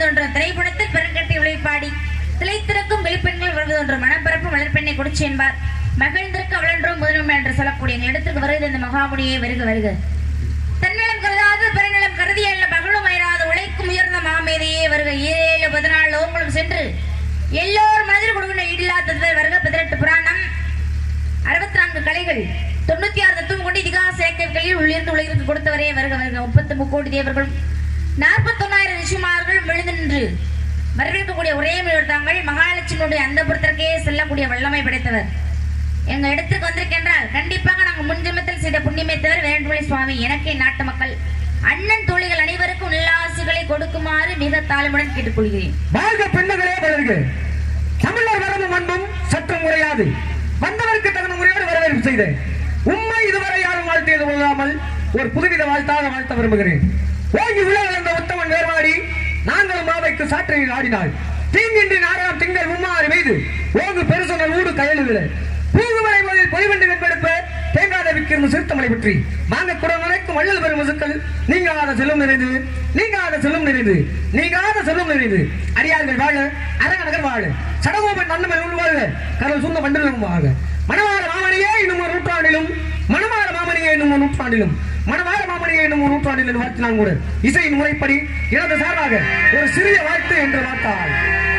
வருவதொன்று திரைப்படத்தில் பெருங்கட்டை விளைப்பாடி திளைத்திருக்கும் வெளிப்பெண்கள் வருவதொன்று மனப்பரப்பு வளர்ப்பெண்ணை கொடுச்சு என்பார் மகிழ்ந்திருக்க அவளன்றோம் முதலும் என்று சொல்லக்கூடிய எங்கள் இடத்துக்கு வருகிற இந்த மகாமுனியை வருக வருக தன்னலம் கருதாது பிறநலம் கருதி அல்ல பகலும் அயராது உழைக்கும் உயர்ந்த மாமேதையே வருக ஏழு பதினாலு லோகங்களும் சென்று எல்லோரும் மனதில் கொடுக்கின்ற ஈடில்லாதது வருக பதினெட்டு புராணம் அறுபத்தி நான்கு கலைகள் தொண்ணூத்தி ஆறு தத்துவம் கொண்டு இதிகாச இயக்கங்களில் உள்ளிருந்து உலகிற்கு கொடுத்தவரே வருக வருக முப்பத்தி முக்கோடி தேவர்களும் நாற்பத்தொன்னாயிரம் ரிஷிமார்களும் விழுந்து நின்று வரவேற்கக்கூடிய ஒரே மொழியோர் தாங்கள் மகாலட்சுமியுடைய அந்த செல்லக்கூடிய வல்லமை படைத்தவர் எங்க இடத்திற்கு வந்திருக்கின்றால் கண்டிப்பாக நாங்கள் முன்ஜென்மத்தில் செய்த புண்ணியமே தவிர வேண்டுமொழி சுவாமி எனக்கே நாட்டு மக்கள் அண்ணன் தோழிகள் அனைவருக்கும் உல்லாசுகளை கொடுக்குமாறு மிக தாழ்மையுடன் கேட்டுக்கொள்கிறேன் வாழ்க பெண்ணுகளே வளர்க தமிழர் வரவும் அன்பும் சற்றும் முறையாது வந்தவருக்கு தகுந்த முறையோடு வரவேற்பு செய்த உண்மை இதுவரை யாரும் வாழ்த்தியது கொள்ளாமல் ஒரு புதுவித வாழ்த்தாக வாழ்த்த விரும்புகிறேன் ஓங்கி உள்ள வளர்ந்த உத்தமன் வேர்வாடி நாங்களும் மாவைக்கு சாற்றையில் ஆடினாள் தீங்கின்றி நாடாம் திங்கள் மும்மாறு மீது ஓங்கு பெருசொன்னல் ஊடு கயலுவில பூகுமலை முதலில் பொய்வண்டு வெண்பெடுப்ப தேங்காத விக்கிரும் சிறுத்தமலை பற்றி மாங்க குடம் நினைக்கும் வள்ளல் பெரும் முசுக்கள் நீங்காத செல்லும் நிறைந்து நீங்காத செல்லும் நிறைந்து நீங்காத செல்லும் நிறைந்து அடியார்கள் வாழ அரங்கநகர் வாழ சடகோபன் நன்னமை உள்வாழ கடல் சுந்த மண்டலம் வாழ மணவாள மாமணியே இன்னும் ஒரு நூற்றாண்டிலும் மணவாள மாமணியே இன்னும் ஒரு நூற்றாண்டிலும் மணவாள மாமணியே இன்னும் ஒரு நூற்றாண்டிலும் வாழ்த்தினான் கூட இசையின் முறைப்படி எனது சார்பாக ஒரு சிறிய வாழ்த்து என்று வார்த்தாள்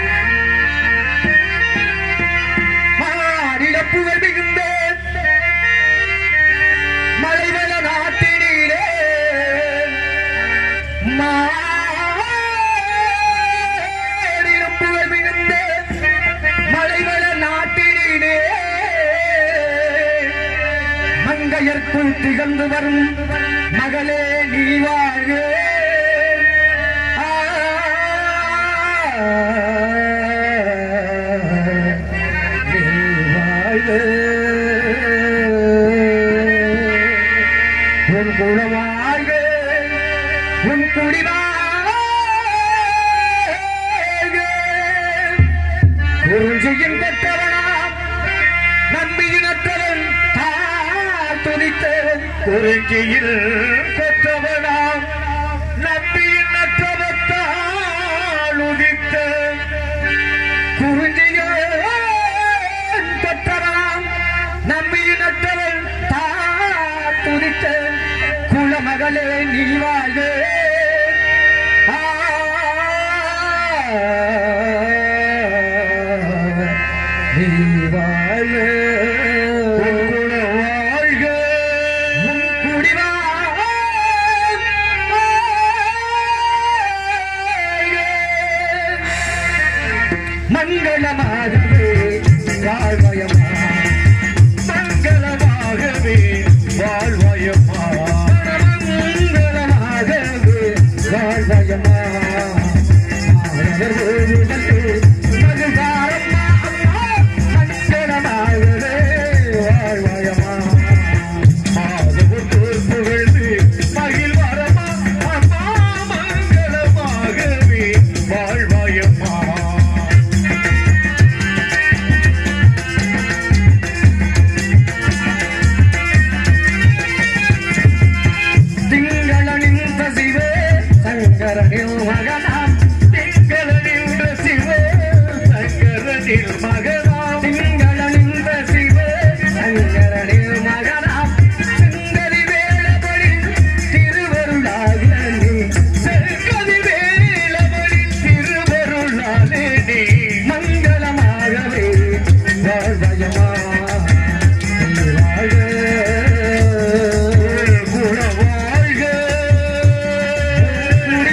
மாநிலப்புகழ் மிகுந்த மலைவள நாட்டினிலே மாநிலப்புகழ் மிகுந்த மலைவள நாட்டினிலே மங்கையர்க்குள் திகழ்ந்து வரும் மகளே நீ வாழ்க நீ வாழ்க உன் குலம் வாழ்க உன் குடி வாழ்க குறிஞ்சியின் பெற்றவனா நம்பியினத்தவன் தார் துதித்தவன் குறிஞ்சியில் பெற்றவனாம் நம்பியினற்றவத்தால் உதித்த குறிஞ்சியில் பெற்றவனாம் நம்பியினற்றவன் தார் துதித்த குலமகளே நீ வாழ்க நீ வாழ உன் குல வாழ்க உன் குடி வாழ்க. மங்களமாகவே வாழ்வயமா மங்களமாகவே வாழ்வயமா மங்களமாகவே வாழ்வயமா மாணவர் ஓடுதலே மகிழ்வாரம்மா அம்மா மங்களமாகவே வாழ்வயமா மாதவர் புகழ்ந்து மகிழ்வாரம்மா அம்மா மங்களமாகவே வாழ்வயமா திங்களனின்ற சிவே சங்கரனில் மகனாம் திங்களனின்ற சிவே சங்கரனில் மகனாம் திங்களனின்ற சிவே சங்கரனில் மகனாம் செங்கதி வேளபடி திருவருளாக நீ செங்கதி வேளபடி திருவருளாலே நீ மங்களமாகவே வாழ்வயமா நீ வாழ்க குண வாழ்க குடி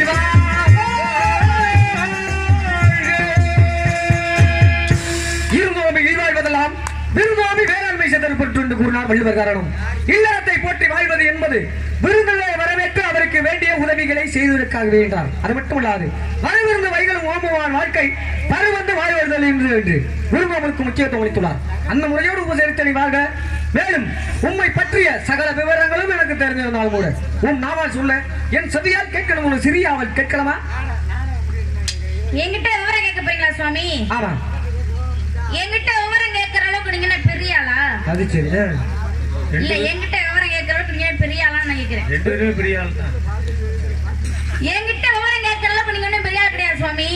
இருந்தோமை ஈழ்வாழ்வதெல்லாம் விருந்தோமி வேளாண்மை செதல் பெற்று கூறினார் வள்ளுவர் காரணம் இல்லறத்தை போற்றி வாழ்வது என்பது விருந்தினை வரவேற்று அவருக்கு வேண்டிய உதவிகளை செய்வதற்காகவே என்றார் அது மட்டுமல்லாது வரவிருந்த வைகளும் ஓம்புவான் வாழ்க்கை பருவந்து வாழ்வதல் என்று என்று விருந்தோமலுக்கு முக்கியத்துவம் அளித்துள்ளார் அந்த முறையோடு உபசரித்தனை வாழ்க மேலும் உம்மை பற்றிய சகல விவரங்களும் எனக்கு தெரிந்திருந்தால் கூட உன் நாவால் சொல்ல என் செவியால் கேட்கணும் ஒரு சிறிய அவள் கேட்கலாமா என்கிட்ட விவரம் கேட்க போறீங்களா சுவாமி ஆமா என்கிட்ட விவரம் கேட்கற அளவுக்கு நீங்க என்ன பெரிய ஆளா அது சரி இல்ல என்கிட்ட விவரம் கேட்கற அளவுக்கு நீங்க என்ன பெரிய ஆளான்னு நான் கேக்குறேன் ரெண்டு பேருமே பெரிய ஆள் தான் என்கிட்ட விவரம் கேட்கற அளவுக்கு நீங்க ஒண்ணும் பெரிய ஆள் கிடையாது சுவாமி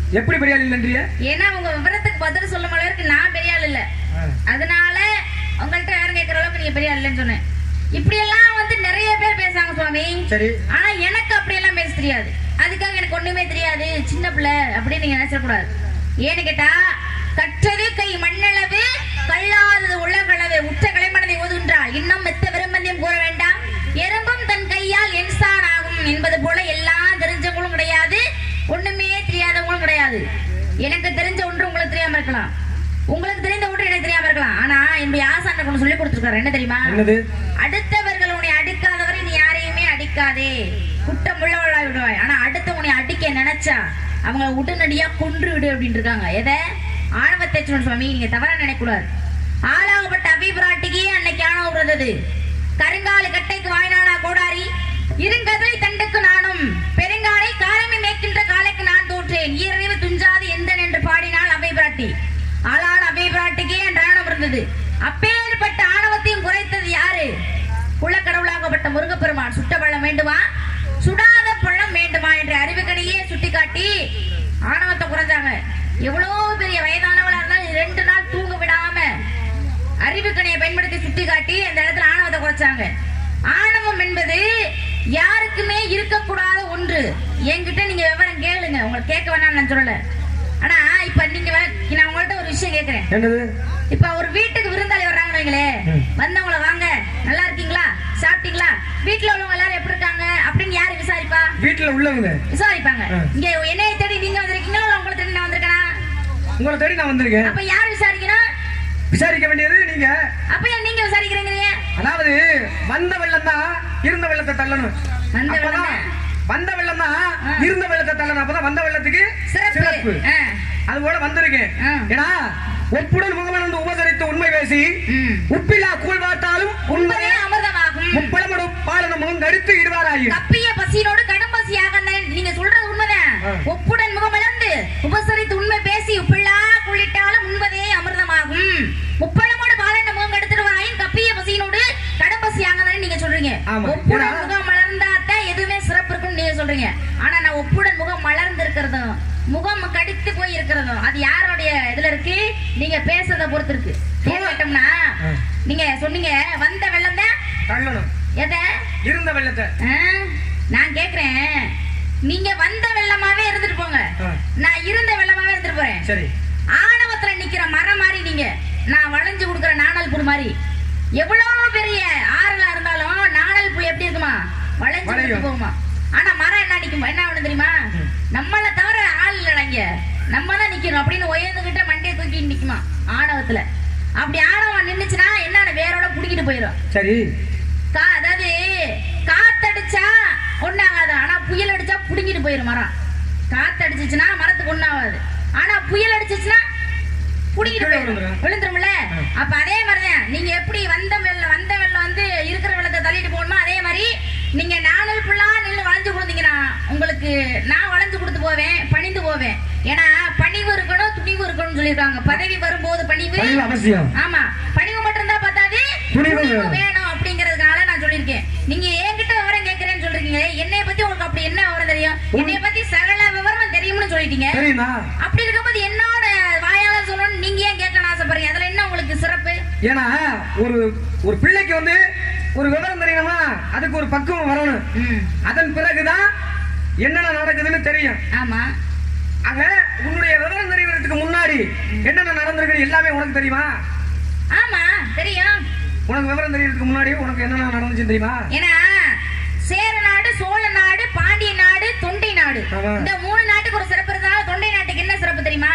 எப்படி பெரிய ஆள் இல்லைன்றிய ஏன்னா உங்க விவரத்துக்கு பதில் சொல்லும் அளவுக்கு நான் பெரிய ஆள் இல்ல அதனால உங்கள்ட்ட யாரும் கேட்கற அளவுக்கு நீங்க பெரிய ஆள் இல்லைன்னு சொன்னேன் இப்படி எல்லாம் வந்து நிறைய பேர் பேசுறாங்க சுவாமி சரி ஆனா எனக்கு அப்படி எல்லாம் பேச தெரியாது அதுக்காக எனக்கு ஒண்ணுமே தெரியாது சின்ன பிள்ளை அப்படின்னு நீங்க நினைச்சக்கூடாது ஏன்னு கேட்டா கற்றது கை மண்ணளவு கல்லாதது உலகளவு உற்ற கலைமனதை ஓதுகின்றாள் இன்னும் மெத்த விரும்பந்தியம் கூற வேண்டாம் எறும்பும் தன் கையால் என்சான் ஆகும் என்பது போல எல்லாம் தெரிஞ்சவங்களும் கிடையாது ஒண்ணுமே தெரியாதவங்களும் கிடையாது எனக்கு தெரிஞ்ச ஒன்று உங்களுக்கு தெரியாம இருக்கலாம் உங்களுக்கு தெரிந்த ஒன்று எனக்கு தெரியாம இருக்கலாம் ஆனா என்னுடைய ஆசான் கொண்டு சொல்லி கொடுத்துருக்காரு என்ன தெரியுமா என்னது அடுத்தவர்கள் உன்னை அடிக்காதவரை நீ யாரையுமே அடிக்காதே குற்றம் உள்ளவளாய் விடுவாய் ஆனா அடுத்த உன்னை அடிக்க நினைச்சா அவங்க உடனடியா கொன்று விடு அப்படின்னு இருக்காங்க எதை ஆணவத்தை சுவாமி நீங்க தவறா நினைக்கூடாது ஆளாகப்பட்ட அபிபிராட்டிக்கு அன்னைக்கு ஆணவம் இருந்தது கருங்காலு கட்டைக்கு வாய்நாடா கோடாரி இருங்கதிரை தண்டுக்கு நானும் பெருங்காலை காலமை மேய்க்கின்ற காலைக்கு நான் தோற்றேன் ஈரறிவு துஞ்சாது எந்தன் என்று பாடினாள் அவை பிராட்டி ஆளான அவை பிராட்டிக்கே என்ற ஆணவம் இருந்தது அப்பேற்பட்ட ஆணவத்தையும் குறைத்தது யாரு குலக்கடவுளாகப்பட்ட முருகப்பெருமான் சுட்ட பழம் வேண்டுமா சுடாத பழம் வேண்டுமா என்ற அறிவுக்கணையே சுட்டிக்காட்டி ஆணவத்தை குறைஞ்சாங்க எவ்வளவு பெரிய வயதானவளா இருந்தாலும் ரெண்டு நாள் தூங்க விடாம அறிவுக்கணையை பயன்படுத்தி சுட்டி காட்டி அந்த இடத்துல ஆணவத்தை குறைச்சாங்க ஆணவம் என்பது யாருக்குமே இருக்கக்கூடாத ஒன்று என்கிட்ட நீங்க விவரம் கேளுங்க உங்களுக்கு கேட்க வேணாம்னு நான் சொல்லல ஆனா இப்ப நீங்க வே- நான் உங்கள்ட்ட ஒரு விஷயம் கேக்குறேன் என்னது இப்ப ஒரு வீட்டுக்கு விருந்தாளி வர்றாங்கன்னு வைங்களே ம். வந்தவங்கள வாங்க நல்லா இருக்கீங்களா சாப்பிட்டீங்களா வீட்டுல உள்ளவங்க எல்லாரும் எப்படி இருக்காங்க அப்படின்னு யாரு விசாரிப்பா வீட்டுல உள்ளவங்க விசாரிப்பாங்க ஆ. இங்க என்னைய தேடி நீங்க வந்திருக்கீங்களா இல்ல உங்களை தேடி நான் வந்திருக்கேனா உங்களை தேடி நான் வந்திருக்கேன் அப்ப யார் விசாரிக்கணும் விசாரிக்க வேண்டியது நீங்க அப்ப ஏன் நீங்க விசாரிக்கிறீங்க அதாவது வந்த வெள்ளம் தான் இருந்த வெள்ளத்தை தள்ளணும் வந்த அப்பதான் வெள்ளம் வந்த வெள்ளம் தான் ஆ. இருந்த வெள்ளத்தை தள்ளணும் அப்பதான் வந்த வெள்ளத்துக்கு சிறப்பு ஆ. அது போல வந்திருக்கேன் ஆ. ஏன்னா ஒப்புடன் முகமலர்ந்து உபசரித்து உண்மை பேசி ம். உப்பில்லா கூழ் பார்த்தாலும் உண்பதே உண்மையே அமிர்தமாகும் முப்பழமடு பாலன முகம் கடித்து இடுவாராயி தப்பிய பசியோடு கடும் பசியாக நீங்க சொல்றது உண்மைதான் ஆ. ஒப்புடன் முகமலர்ந்து உபசரித்து உண்மை பேசி உப்பிள்ளா குளிட்டாலும் உண்பதே அமிர்தமாகும் முப்பழமோடு பாலன முகம் கெடுத்துடுவாயின் கப்பிய பசியினோடு கடும் பசியாக நீங்க சொல்றீங்க ஆமா. ஒப்புடன் ஏன்னா- முகம் மலர்ந்தாத்தான் எதுவுமே சிறப்பு இருக்கும்னு நீங்க சொல்றீங்க ஆனா நான் ஒப்புடன் முகம் மலர்ந்து இருக்கிறதும் முகம் கடித்து போய் இருக்கிறதும் அது யாருடைய இதுல இருக்கு நீங்க பேசுறத பொறுத்து இருக்கு ஏன் கேட்டோம்னா ஆ. நீங்க சொன்னீங்க வந்த வெள்ளம் தான் தள்ளணும் எதை இருந்த வெள்ளத்தை ஆ, நான் கேக்குறேன் நீங்க வந்த வெள்ளமாவே இருந்துட்டு போங்க ஆ. நான் இருந்த வெள்ளமாவே இருந்துட்டு போறேன் சரி ஆணவத்துல நிக்கிற மரம் மாதிரி நீங்க நான் வளைஞ்சு கொடுக்கிற நாணல் புல் மாதிரி எவ்வளவு பெரிய ஆறுல இருந்தாலும் நாணல் புல் எப்படி இருக்குமா வளைஞ்சு வளையும். கொடுத்து போகுமா ஆனா மரம் என்ன நிக்குமா என்ன ஆகணும் தெரியுமா நம்மள தவிர ஆள் இல்லைங்க நம்ம தான் நிக்கணும் அப்படின்னு உயர்ந்துகிட்ட மண்டையை தூக்கி நிக்குமா ஆணவத்துல அப்படி ஆணவம் நின்னுச்சுன்னா என்ன வேரோட புடிக்கிட்டு போயிடும் சரி கா- அதாவது காத்தடிச்சா ஒண்ணாகாது ஆனா புயல் அடிச்சா புடுங்கிட்டு போயிரும் மரம் காத்தடிச்சுச்சுன்னா மரத்துக்கு ஒண்ணாகாது ஆனா புயல் அடிச்சுச்சுன்னா புடிங்கிட்டு கீழே போயிரும் விழுந்துரும். விழுந்துரும்ல ஆ. அப்ப அதே மாதிரிதான் நீங்க எப்படி வந்த வெள்ளம் வந்த வெள்ளம் வந்து இருக்கிற வெள்ளத்தை தள்ளிட்டு போகணுமோ அதே மாதிரி நீங்க நானல் ஃபுல்லா நின்று வளைஞ்சு கொடுத்தீங்கன்னா உங்களுக்கு நான் வளைஞ்சு கொடுத்து போவேன் பணிந்து போவேன் ஏன்னா பணிவு இருக்கணும் துணிவு இருக்கணும்னு சொல்லியிருக்காங்க பதவி வரும்போது பணிவு பணிவு அவசியம் ஆமா பணிவு மட்டும் இருந்தா பத்தாது துணிவு துணிவு வேணும். வேணும் அப்படிங்கறதுனால நான் சொல்லியிருக்கேன் நீங்க என்கிட்ட விவரம் கேட்கறேன்னு சொல்றீங்க என்னைய பத்தி உங்களுக்கு அப்படி என்ன விவரம் தெரியும் என்னைய பத்தி சகல விவரமும் தெரியும்னு சொல்லிட்டீங்க சரிண்ணா அப்படி இருக்கும்போது என்னோட வாயால சொல்லணும் நீங்க ஏன் கேட்கணும் ஆசைப்படுறீங்க அதுல என்ன உங்களுக்கு சிறப்பு ஏன்னா ஒரு ஒரு பிள்ளைக்கு வந்து ஒரு விவரம் தெரியணுமா அதுக்கு ஒரு பக்குவம் வரணும் ம், அதன் பிறகுதான் என்னென்ன நடக்குதுன்னு தெரியும் ஆமா ஆக உன்னுடைய விவரம் தெரியறதுக்கு முன்னாடி என்னென்ன நடந்திருக்கு எல்லாமே உனக்கு தெரியுமா ஆமா தெரியும் உனக்கு விவரம் தெரியறதுக்கு முன்னாடி உனக்கு என்னென்ன நடந்துச்சு தெரியுமா ஏன்னா சேர நாடு சோழ நாடு பாண்டிய நாடு தொண்டை நாடு ஆமா. இந்த மூணு நாட்டுக்கு ஒரு சிறப்பு இருந்தாலும் தொண்டை நாட்டுக்கு என்ன சிறப்பு தெரியுமா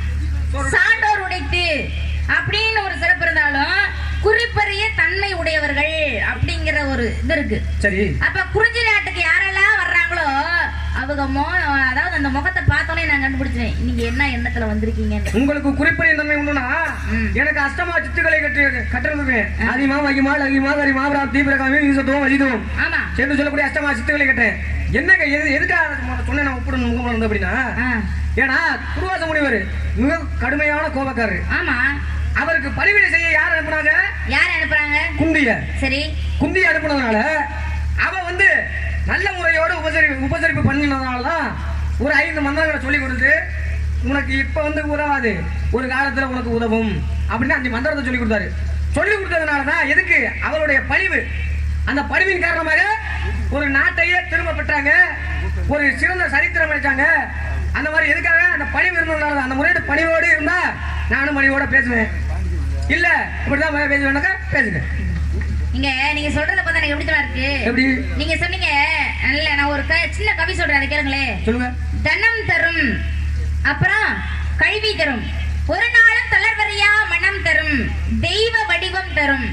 சான்றோர் உடைத்து அப்படின்னு ஒரு சிறப்பு இருந்தாலும் குறிப்பறிய தன்மை உடையவர்கள் அப்படிங்கிற ஒரு இது இருக்கு சரி அப்ப குறிஞ்சி நாட்டுக்கு யாரெல்லாம் வர்றாங்களோ அவங்க மோ அதாவது அந்த முகத்தை பார்த்தோன்னே நான் கண்டுபிடிச்சேன் நீங்க என்ன எண்ணத்துல வந்திருக்கீங்கன்னு உங்களுக்கு குறிப்பிட்ட தன்மை உண்டுனா ம். எனக்கு அஷ்டமா சித்துக்களை கற்று கற்றுருக்கு அதிமா மகிமா லகிமா கரிமா பிராப்தி பிரகாமி ஈசத்துவம் அஜிதுவம் ஆமா சேர்ந்து சொல்லக்கூடிய அஷ்டமா சித்துக்களை கட்டேன் என்னங்க எது எதுக்காக நான் சொன்னேன் நான் ஒப்புடன் முகம் வந்து அப்படின்னா ஆ, ஏன்னா துருவாச முனிவர் மிக கடுமையான கோபக்காரர் ஆமா அவருக்கு பணிவிடை செய்ய யார் அனுப்புனாங்க யார் அனுப்புறாங்க குந்திய சரி குந்திய அனுப்புனதுனால அவ வந்து நல்ல முறையோட உபசரி உபசரிப்பு பண்ணினதுனால தான் ஒரு ஐந்து மந்திரங்களை சொல்லி கொடுத்து உனக்கு இப்ப வந்து உதவாது ஒரு காலத்துல உனக்கு உதவும் அப்படின்னு அந்த மந்திரத்தை சொல்லி கொடுத்தாரு சொல்லி கொடுத்ததுனாலதான் எதுக்கு அவருடைய பணிவு அந்த பணிவின் காரணமாக ஒரு நாட்டையே திரும்ப பெற்றாங்க ஒரு சிறந்த சரித்திரம் அளிச்சாங்க அந்த மாதிரி எதுக்காக அந்த பணிவு இருந்ததுனால தான். அந்த முறையோட பணிவோடு இருந்தா நானும் பணிவோட பேசுவேன் இல்ல இப்படிதான் பேசுவேன்னாக்கா பேசுங்க நீங்க நீங்க சொல்றத பார்த்தா எனக்கு எப்படி தெரியுமா இருக்கு எப்படி நீங்க சொன்னீங்க இல்ல நான் ஒரு க- சின்ன கவி சொல்றேன் அதை கேளுங்களே சொல்லுங்க தனம் தரும் அப்புறம் கல்வி தரும் ஒரு நாளும் தளர்வறியா மனம் தரும் தெய்வ வடிவம் தரும்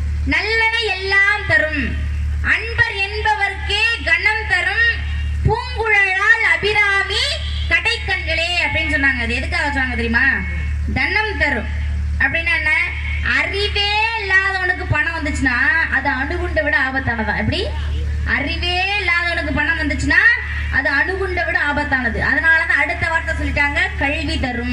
நல்லன எல்லாம் தரும் அன்பர் என்பவர்க்கே கணம் தரும் பூங்குழலால் அபிராமி கடைக்கண்களே அப்படின்னு சொன்னாங்க அது எதுக்காக சொன்னாங்க தெரியுமா தனம் தரும் அப்படின்னா என்ன அறிவே இல்லாதவனுக்கு பணம் வந்துச்சுன்னா அது அணுகுண்டை விட ஆபத்தானதா எப்படி அறிவே இல்லாதவனுக்கு பணம் வந்துச்சுன்னா அது அணுகுண்டை விட ஆபத்தானது அதனாலதான் அடுத்த வார்த்தை சொல்லிட்டாங்க கல்வி தரும்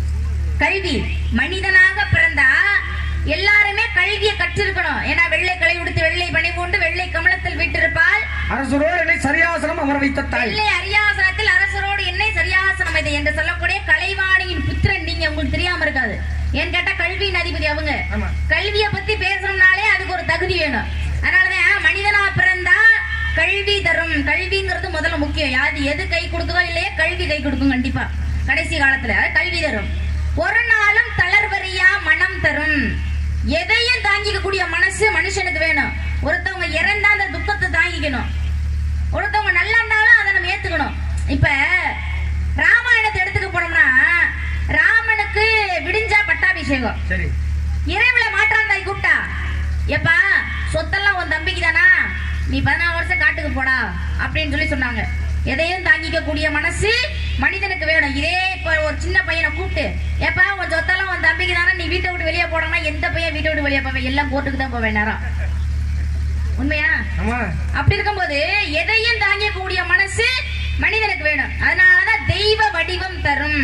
கல்வி மனிதனாக பிறந்தா எல்லாருமே கல்வியை கற்றிருக்கணும் ஏன்னா வெள்ளை களை உடுத்து வெள்ளை பணி கொண்டு வெள்ளை கமலத்தில் வீட்டிருப்பால் அரசரோடு என்னை சரியாசனம் அமர வைத்த தாய் வெள்ளை அரியாசனத்தில் அரசரோடு என்னை சரியாசனம் இது என்று சொல்லக்கூடிய கலைவாணியின் புத்திரன் நீங்க உங்களுக்கு தெரியாம இருக்காது ஏன்னு கேட்டா கல்வியின் அதிபதி அவங்க ஆமா. கல்விய பத்தி பேசணும்னாலே அதுக்கு ஒரு தகுதி வேணும் அதனாலதான் மனிதனா பிறந்தா கல்வி தரும் கல்விங்கிறது முதல்ல முக்கியம் யாது எது கை கொடுக்குதோ இல்லையே கல்வி கை கொடுக்கும் கண்டிப்பா கடைசி காலத்துல கல்வி தரும் ஒரு நாளும் தளர்வறியா மனம் தரும் எதையும் தாங்கிக்க கூடிய மனசு மனுஷனுக்கு வேணும் ஒருத்தவங்க இறந்தா அந்த துக்கத்தை தாங்கிக்கணும் ஒருத்தவங்க நல்லா இருந்தாலும் அதை நம்ம ஏத்துக்கணும் இப்ப ராமாயணத்தை எடுத்துக்க போனோம்னா ராமனுக்கு விடிஞ்சா பட்டாபிஷேகம் சரி இரவுல மாற்றான் தாய் கூப்பிட்டா எப்பா சொத்தெல்லாம் உன் தம்பிக்கு தானா நீ பதினாறு வருஷம் காட்டுக்கு போடா அப்படின்னு சொல்லி சொன்னாங்க எதையும் தாங்கிக்க கூடிய மனசு மனிதனுக்கு வேணும் இதே இப்ப ஒரு சின்ன பையனை கூப்பிட்டு ஏப்பா உன் சொத்தெல்லாம் உன் தம்பிக்கு தானே நீ வீட்டை விட்டு வெளியே போடனா எந்த பையன் வீட்டை விட்டு வெளியே போவேன் எல்லாம் கோர்ட்டுக்கு தான் போவேன் நேரம் உண்மையா ஆமா அப்படி இருக்கும்போது எதையும் தாங்கக்கூடிய மனசு மனிதனுக்கு வேணும் அதனாலதான் தெய்வ வடிவம் தரும்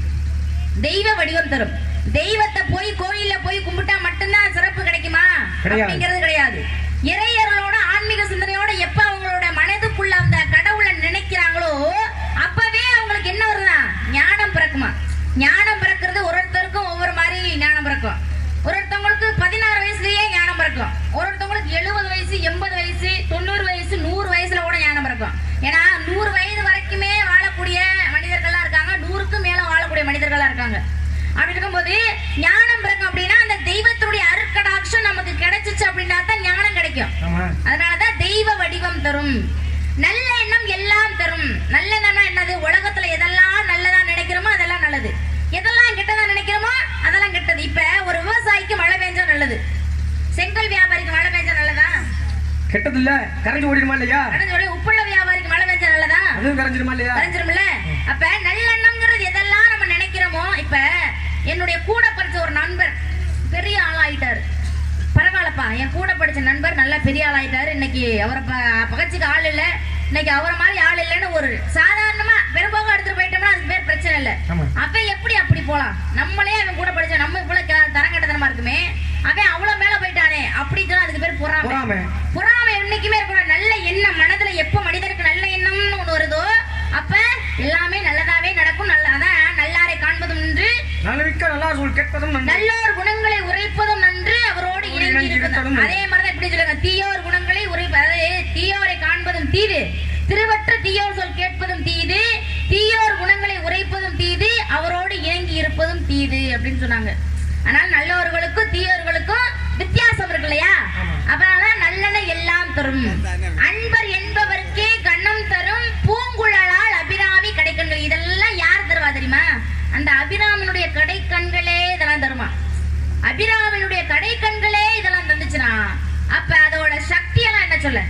தெய்வ வடிவம் தரும் தெய்வத்தை போய் கோயில்ல போய் கும்பிட்டா மட்டும்தான் சிறப்பு கிடைக்குமா கிடையாது. அப்படிங்கிறது கிடையாது இறையர்களோட ஆன்மீக சிந்தனையோட எப்ப அவங்களோட மனதுக்குள்ள அந்த கடவுளை நினைக்கிறாங்களோ அப்பவே அவங்களுக்கு என்ன வருதா ஞானம் பிறக்குமா ஞானம் பிறக்கிறது ஒரு ஒருத்தருக்கும் ஒவ்வொரு மாதிரி ஞானம் பிறக்கும் ஒரு ஒருத்தவங்களுக்கு பதினாறு வயசுலயே ஞானம் பிறக்கும் ஒரு ஒருத்தவங்களுக்கு எழுபது வயசு எண்பது வயசு தொண்ணூறு வயசு நூறு வயசுல கூட ஞானம் பிறக்கும் ஏன்னா நூறு வயது வரைக்குமே வாழக்கூடிய மனிதர்கள்லாம் இருக்காங்க நூறுக்கும் மேல வாழக்கூடிய மனிதர்களா இருக்காங்க அப்படி இருக்கும்போது ஞானம் பிறக்கும் அப்படின்னா அந்த தெய்வத்தினுடைய அருட்கடாட்சம் நமக்கு கிடைச்சிச்சு அப்படின்னா தான் ஞானம் கிடைக்கும் ஆமா அதனாலதான் தெய்வ வடிவம் தரும் நல்ல எண்ணம் எல்லாம் தரும் நல்ல எண்ணம்னா என்னது உலகத்துல எதெல்லாம் நல்லதா நினைக்கிறோமோ அதெல்லாம் நல்லது எதெல்லாம் கெட்டதா நினைக்கிறோமோ அதெல்லாம் கெட்டது இப்ப ஒரு விவசாயிக்கு மழை பெஞ்சா நல்லது செங்கல் வியாபாரிக்கு மழை பெஞ்சா நல்லதா கெட்டது இல்ல கரைஞ்சு ஓடிடுமா இல்லையா கடைஞ்சோட உப்புள்ள வியாபாரிக்கு மழை பெஞ்சா நல்லதா அதுவும் கரைஞ்சிடுமா இல்லையா தெரிஞ்சிரும்ல அப்ப நல்லெண்ணம்ங்கிறது எதெல்லாம் நம்ம நினைக்கிறோமோ இப்ப என்னுடைய கூட படிச்ச ஒரு நண்பர் பெரிய ஆளாயிட்டாரு பரவாயில்லப்பா என் கூட படிச்ச நண்பர் நல்லா பெரிய ஆளாயிட்டாரு இன்னைக்கு அவரை ப- பகச்சுக்கு ஆள் இல்ல இன்னைக்கு அவரை மாதிரி ஆள் இல்லைன்னு ஒரு சாதாரணமா பெரும்போகம் எடுத்துட்டு போயிட்டோம்னா அதுக்கு பேர் பிரச்சனை இல்ல ஆமா. அவன் எப்படி அப்படி போலாம் நம்மளே அவன் கூட படிச்ச நம்ம இவ்வளவு க- தரங்கட்டத்தனமா இருக்குமே அவன் அவ்வளவு மேல போயிட்டானே அப்படி சொன்னா அதுக்கு பேர் பொறாமை பொறாமை. பொறாமை என்னைக்குமே இருக்கணும் நல்ல எண்ணம் மனதுல எப்ப மனிதனுக்கு நல்ல எண்ணம்னு ஒண்ணு வருதோ அப்ப எல்லாமே நல்லதாவே நடக்கும் நல்ல அதான் நல்லாரை காண்பதும் நன்று நல்லவிக்க நல்லா சொல் கேட்பதும் நன்று நல்லோர் குணங்களை உரைப்பதும் நன்று அவரோடு இணங்கி இணங்கி இருப்பதும் இருத்தலும் நன்று. அதே மாதிரிதான் இப்படி சொல்லுங்க தீயோர் குணங்களை உரைப்ப அதாவது தீயோரை காண்பதும் தீது திருவற்ற தீயோர் சொல் கேட்பதும் தீது தீயோர் குணங்களை உரைப்பதும் தீது அவரோடு இணங்கி இருப்பதும் தீது அப்படின்னு சொன்னாங்க ஆனால் நல்லவர்களுக்கும் தீயோர்களுக்கும் வித்தியாசம் இருக்கு இல்லையா அதனால நல்லன எல்லாம் தரும் அன்பர் என்பவர்க்கே கண்ணம் தரும் பூங்குழலால் அபிராமி கடைக்கண்கள் இதெல்லாம் யார் தருவா தெரியுமா அந்த அபிராமனுடைய கடைக்கண்களே இதெல்லாம் தருமா அபிராமனுடைய கடைக்கண்களே இதெல்லாம் தந்துச்சுனா அப்ப அதோட சக்தி எல்லாம் என்ன சொல்ல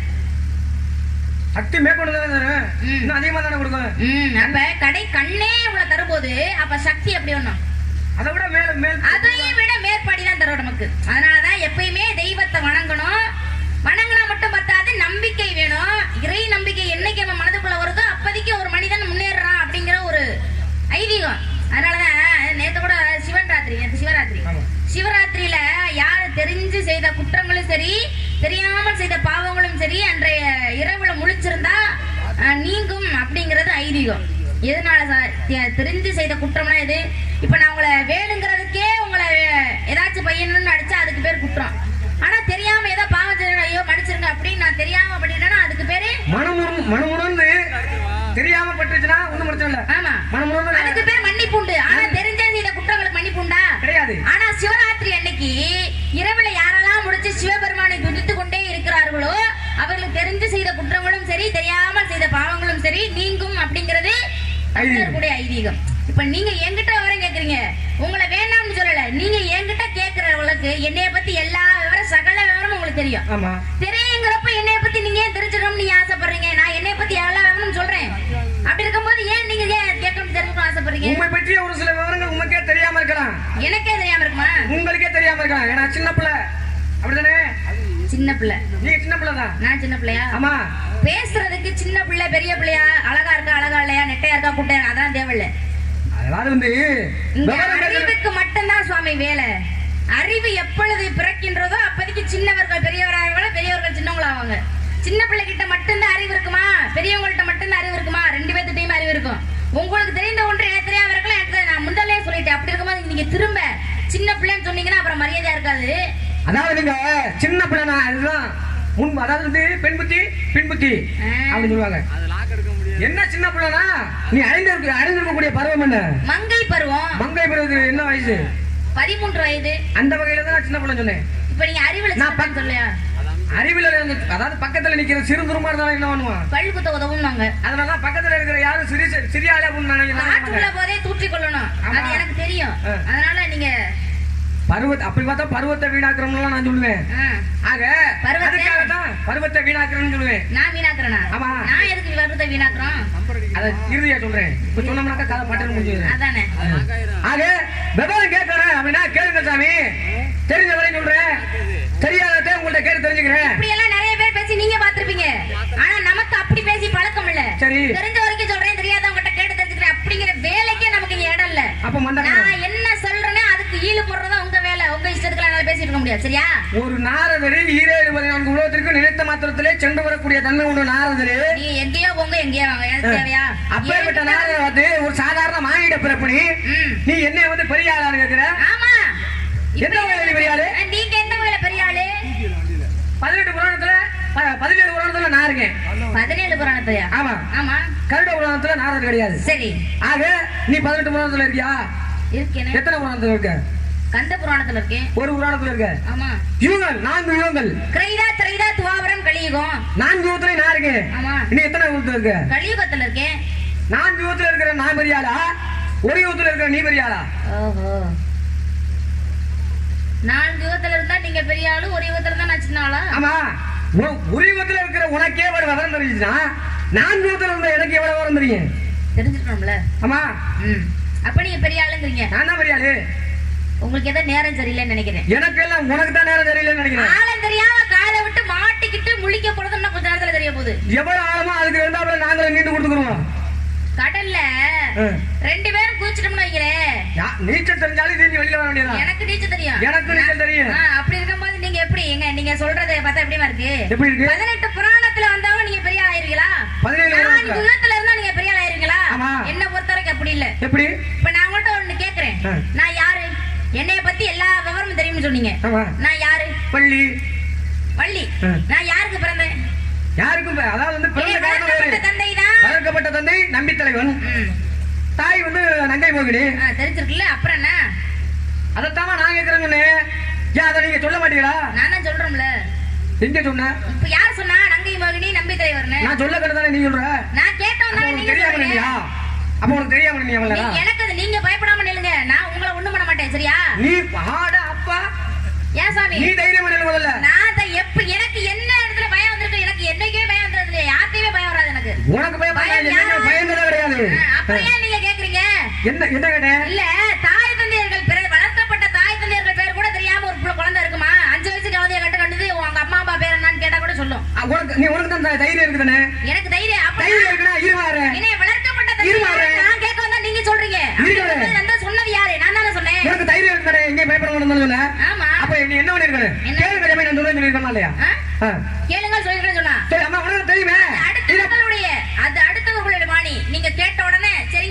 சக்தி மேற்கொண்டு தானே தரும். ம். இன்னும் அதிகமா தானே கொடுக்கும் ம், அப்ப கடை கண்ணே இவ்வளவு தரும்போது அப்ப சக்தி எப்படி ஒண்ணும் அதை விட மேல மேல் அதையும் விட மேற்படி தான் தரும் நமக்கு அதனாலதான் எப்பயுமே தெய்வத்தை வணங்கணும் வணங்கினா மட்டும் பத்தாது நம்பிக்கை வேணும் இறை நம்பிக்கை என்னைக்கு நம்ம மனதுக்குள்ள வருதோ அப்போதைக்கு ஒரு மனிதன் முன்னேறான் அப்படிங்கிற ஒரு ஐதீகம் அதனாலதான் நேத்து கூட சிவன் ராத்திரி நேத்து சிவராத்திரி ஆமா. சிவராத்திரியில யாரு தெரிஞ்சு செய்த குற்றங்களும் சரி தெரியாமல் செய்த பாவங்களும் சரி அன்றைய இரவுல முழிச்சிருந்தா அஹ், நீங்கும் அப்படிங்கிறது ஐதீகம் எதனால சா- தெ- தெரிஞ்சு செய்த குற்றம்னா இது இப்ப நான் உங்களை வேணுங்கிறதுக்கே உங்களை வே- ஏதாச்சும் பையன்னு அடிச்சா அதுக்கு பேர் குற்றம் ஆனா தெரியாம ஏதோ பாவம் செய்யணும் ஐயோ மன்னிச்சிருங்க அப்படின்னு நான் தெரியாம பண்ணிட்டேன்னா அதுக்கு பேரு மனமுறு மனமுணர்ந்து தெரியாம பட்டுச்சுன்னா ஒண்ணும் பிரச்சனை இல்ல ஆமா மனமுணர்ந்து அதுக்கு பேர் மன்னிப்பு உண்டு ஆனா தெரிஞ்சே செய்த குற்றங்களுக்கு மன்னிப்பு உண்டா கிடையாது ஆனா சிவராத்திரி அன்னைக்கு இரவுல யாரெல்லாம் முடிச்சு சிவபெருமானை துதித்து கொண்டே இருக்கிறார்களோ அவர்களுக்கு தெரிஞ்சு செய்த குற்றங்களும் சரி தெரியாமல் செய்த பாவங்களும் சரி நீங்கும் அப்படிங்கிறது தமிழர்களுடைய ஐதீகம் இப்ப நீங்க என்கிட்ட விவரம் கேக்குறீங்க உங்களை வேணாம்னு சொல்லல நீங்க என்கிட்ட கேக்குறவங்களுக்கு என்னைய பத்தி எல்லா விவரம் சகல விவரமும் உங்களுக்கு தெரியும் ஆமா தெரியுங்கிறப்ப என்னைய பத்தி நீங்க ஏன் தெரிஞ்சுக்கணும்னு நீங்க ஆசைப்படுறீங்க நான் என்னைய பத்தி எல்லா விவரமும் சொல்றேன் அப்படி இருக்கும்போது ஏன் நீங்க ஏன் கேட்கணும் தெரிஞ்சுக்கணும் ஆசைப்படுறீங்க உண்மை பற்றிய ஒரு சில விவரங்கள் உங்களுக்கே தெரியாம இருக்கலாம் எனக்கே தெரியாம இருக்குமா உங்களுக்கே தெரியாம இருக்கலாம் ஏன்னா சின்ன பிள்ளை அப்படிதானே சின்ன பிள்ளை நீங்க சின்ன பிள்ளை தான் நான் சின்ன பிள்ளையா ஆமா பேசுறதுக்கு சின்ன பிள்ளை பெரிய பிள்ளையா அழகா இருக்கா அழகா இல்லையா நெட்டையா இருக்கா குட்டையா இருக்கா, அதான் தேவையில்ல அதாவது வந்து இங்க விவரம் தெரிஞ்ச- அறிவுக்கு மட்டும்தான் சுவாமி வேலை அறிவு எப்பொழுது பிறக்கின்றதோ அப்போதைக்கு சின்னவர்கள் பெரியவராக பெரியவர்கள் சின்னவங்களாவாங்க சின்ன பிள்ளை கிட்ட மட்டும்தான் அறிவு இருக்குமா பெரியவங்கள்ட்ட மட்டும்தான் அறிவு இருக்குமா ரெண்டு பேர்த்திட்டையும் அறிவு இருக்கும் உங்களுக்கு தெரிந்த ஒன்று எனக்கு தெரியாம இருக்கலாம் எனக்கு தெரியாது. நான் முந்தாலே சொல்லிட்டேன் அப்படி இருக்கும்போது நீங்க திரும்ப சின்ன பிள்ளைன்னு சொன்னீங்கன்னா அப்புறம் மரியாதையா இருக்காது அதாவது நீங்க சின்ன பிள்ளைனா அதுதான் முன் அதாவது வந்து பெண் புத்தி பின் புத்தி ஆ. அப்படின்னு சொல்லுவாங்க என்ன சின்ன பிள்ளைனா நீ அடைந்திருக்க அடைந்திருக்கக்கூடிய பருவம் என்ன மங்கை பருவம் மங்கை பருவது என்ன வயசு பதிமூன்று வயது அந்த வகையில தான் நான் சின்ன பிள்ளை சொன்னேன் இப்ப நீங்க அறிவுல நான் சின்னன்னு சொல்லையா அறிவில இருந்து அதாவது பக்கத்துல நிக்கிற சிறு துருமா இருந்தாலும் என்ன பண்ணுவான் பள்ளி குத்த உதவும்னாங்க அதனாலதான் பக்கத்துல இருக்கிற யாரும் சிறிய சிறிய ஆளா அப்படின்னு ஆற்றுள்ள நினைக்கிறாங்க போதே தூற்றி கொள்ளணும் ஆமா. அது எனக்கு தெரியும் ஆ. அதனால நீங்க பருவத்தை அப்படி பார்த்தா பருவத்தை வீணாக்குறோம்லாம் நான் சொல்லுவேன் ஆ, ஆக பருவத்தை? அதுக்காக தான் பருவத்தை வீணாக்குறேன்னு சொல்லுவேன் நான் வீணாக்குறேனா ஆமா. நான் எதுக்கு விவரத்தை வீணாக்குறோம் அதை இறுதியா சொல்றேன் இப்ப சொன்னோம்னாக்கா கதை பட்டன் முடிஞ்சது அதானே ஆக விவரம் கேட்கறேன் அப்படின்னா கேளுங்க சாமி தெரிஞ்ச வரையும் சொல்றேன் தெரியாததை உங்கள்ட்ட கேட்டு தெரிஞ்சுக்கிறேன் இப்படி எல்லாம் நிறைய பேர் பேசி நீங்க பாத்திருப்பீங்க ஆனா நமக்கு அப்படி பேசி பழக்கம் இல்ல சரி. தெரிஞ்ச வரைக்கும் சொல்றேன் தெரியாதவங்க கிட்ட கேட்டு தெரிஞ்சுக்கிறேன் அப்படிங்கிற வேலைக்கே நமக்கு இங்க இடம் இல்ல அப்ப மண்டை நான் என்ன சொல்றேனோ அதுக்கு ஈடு போடுறதா உங்க வேலை உங்க இஷ்டத்துக்கு என்னால பேசிட்டு இருக்க முடியாது சரியா ஒரு நாரதரு ஈரேழு பதினான்கு உலகத்திற்கு நினைத்த மாத்திரத்திலே சென்று வரக்கூடிய தன்மை உண்டு நாரதரு நீ எங்கேயோ போங்க எங்கேயோ வாங்க எனக்கு தேவையா அப்பேற்பட்ட என்கிட்ட- நாரதர் வந்து ஒரு சாதாரண மானிட பிறப்பு நீ ம். நீ என்ன வந்து பெரிய ஆளான்னு கேக்குற ஆமா என்ன வகையில பெரிய ஆளு? இப்படி- நீங்க என்ன வகையில பெரிய ஆளு பதினெட்டு புராணத்துல ப- பதினேழு புராணத்துல நான் இருக்கேன் பதினேழு புராணத்தையா ஆமா ஆமா கருட புராணத்துல நாரதர் கிடையாது சரி ஆக நீ பதினெட்டு புராணத்துல இருக்கியா இருக்கேனே எத்தனை புராணத்துல இருக்க கந்த புராணத்துல இருக்கேன் ஒரு புராணத்துல இருக்க ஆமா யுகங்கள் நான்கு யுகங்கள் கிரைதா திரைதா துவாபரம் கலியுகம் நான்கு யுகத்துல நான் இருக்கேன் ஆமா நீ எத்தனை யுகத்துல இருக்க கலியுகத்துல இருக்கேன் நான்கு யுகத்துல இருக்கிற நான் பெரிய ஆளா ஒரு யுகத்துல இருக்கிற நீ பெரிய ஆளா ஓஹோ நான்கு யுகத்துல இருந்தா நீங்க பெரிய ஆளு ஒரு யுகத்துல இருந்தா நான் சின்ன ஆளா ஆமா உ- ஒரு யுகத்துல இருக்கிற உனக்கே ஒரு விவரம் தெரிஞ்சுச்சுன்னா நான்கு யுகத்துல இருந்த எனக்கு எவ்வளவு விவரம் தெரியும் தெரிஞ்சுக்கணும்ல ஆமா ம் அப்ப நீங்க பெரிய ஆளுங்கிறீங்க நான் தான் பெரிய ஆளு உங்களுக்கு ஏதோ நேரம் சரியில்லைன்னு நினைக்கிறேன் எனக்கு எல்லாம் உனக்கு தான் நேரம் தெரியலன்னு நினைக்கிறேன் ஆழம் தெரியாம காலை விட்டு மாட்டிக்கிட்டு முழிக்க போறது இன்னும் கொஞ்ச நேரத்துல தெரிய போகுது எவ்வளவு ஆழமா அதுக்கு இருந்தா நாங்களும் நீண்டு கொடுத்துக்குருவோம் கடல்ல ஆ. ரெண்டு பேரும் குதிச்சிட்டோம்னு வைங்களேன் யா- நீச்சல் தெரிஞ்சாலும் நீ வெளியில வர வேண்டியதான் எனக்கு நீச்சல் தெரியும் எனக்கு நீச்சல் தெரியும். ஆ, அப்படி இருக்கும்போது நீங்க எப்படி எங்க நீங்க சொல்றதை பார்த்தா எப்படிமா இருக்கு எப்படி இருக்கு பதினெட்டு புராணத்துல வந்தவங்க நீங்க பெரிய ஆள் ஆயிருவீங்களா பதினேழு நான்கு வருடத்துல. யுகத்துல இருந்தா நீங்க பெரிய ஆள் ஆயிருவீங்களா ஆமா. என்ன பொறுத்த வரைக்கும் அப்படி இல்ல எப்படி இப்ப நான் உங்கள்ட்ட ஒண்ணு கேக்குறேன் ஆ. நான் யாரு என்னைய பத்தி எல்லா விவரமும் தெரியும்னு சொன்னீங்க ஆமா நான் யாரு பள்ளி வள்ளி ஆ. நான் யாருக்கு பிறந்தேன் யாருக்கும் ப- அதாவது வந்து பிறந்த என் காரணம் வளர்க்கப்பட்ட வேறு. தந்தை தான் வளர்க்கப்பட்ட தந்தை நம்பி தலைவன் தாய் வந்து நங்கை மோகினி தெரிஞ்சிருக்குல்ல அப்புறம் என்ன அதைத்தாமா நான் கேட்கிறேங்கண்ணே ஏன் அதை நீங்க சொல்ல மாட்டீங்களா நான் தான் சொல்றோம்ல எங்க சொன்ன இப்ப யார் சொன்னா நங்கை மோகினி நம்பி தலைவர்னு நான் சொல்ல தானே நீ சொல்ற நான் கேட்டோம் அப்ப தானே உனக்கு நீங்க தெரியாம சொல்றீங்க இல்லையா அப்ப உனக்கு தெரியாம நீ அவளா நீ- எனக்கு அது நீங்க பயப்படாம நில்லுங்க நான் உங்களை ஒண்ணும் பண்ண மாட்டேன் சரியா நீ ஆட அப்பா ஏன் சாமி நீ தைரியம் நில்லு முதல்ல நான் அதை எப்ப எனக்கு என்ன இடத்துல பயம் வந்திருக்கு எனக்கு என்னைக்குமே பயம் வந்தது இல்லையா யார்த்தையுமே பயம் வராது எனக்கு உனக்கு பயம் பயம் எனக்கு யாரு? பயந்ததே கிடையாது ஆ, அப்புறம் ஏன் நீங்க கேக்குறீங்க என்ன என்ன கேட்டேன் இல்ல தாய் தந்தையர்கள் பிற வளர்க்கப்பட்ட தாய் தந்தையர்கள் பேர் கூட தெரியாம ஒரு புள்ள குழந்தை இருக்குமா அஞ்சு வயசுக்கு அவதிய கட்ட கண்டது உங்க அம்மா அப்பா பேர் என்னன்னு கேட்டா கூட சொல்லும் ஆ, உனக்கு நீ உனக்கு தான் தைரியம் இருக்குதானே எனக்கு தைரியம் அப்ப தைரியம் இருக்குன்னா இருவாரு என்னைய வளர்க்கப்பட்ட இருமா, தந்தை வரேன். நான் கேட்க வந்தா நீங்க சொல்றீங்க அப்படி இருங்க. இருக்கும்போது நான் தான் சொன்னது யாரு நான் தானே சொன்னேன் உனக்கு தைரியம் இருக்குதானே எங்கேயும் பயப்பட வேணும்னு சொன்ன ஆமா அப்ப நீ என்ன பண்ணிருக்கணும் என்ன? கேள்வி கடமை நான் சொல்றேன் சொல்லிருக்கணும் இல்லையா ஆ? ஆ. கேளுங்க சொல்லிருக்கேன்னு சொன்னா சரி அம்மா உனக்கு தெரியுமே இது- அடுத்தவர்களுடைய அது அடுத்தவர்களுடைய வாணி நீங்க கேட்ட உடனே சரி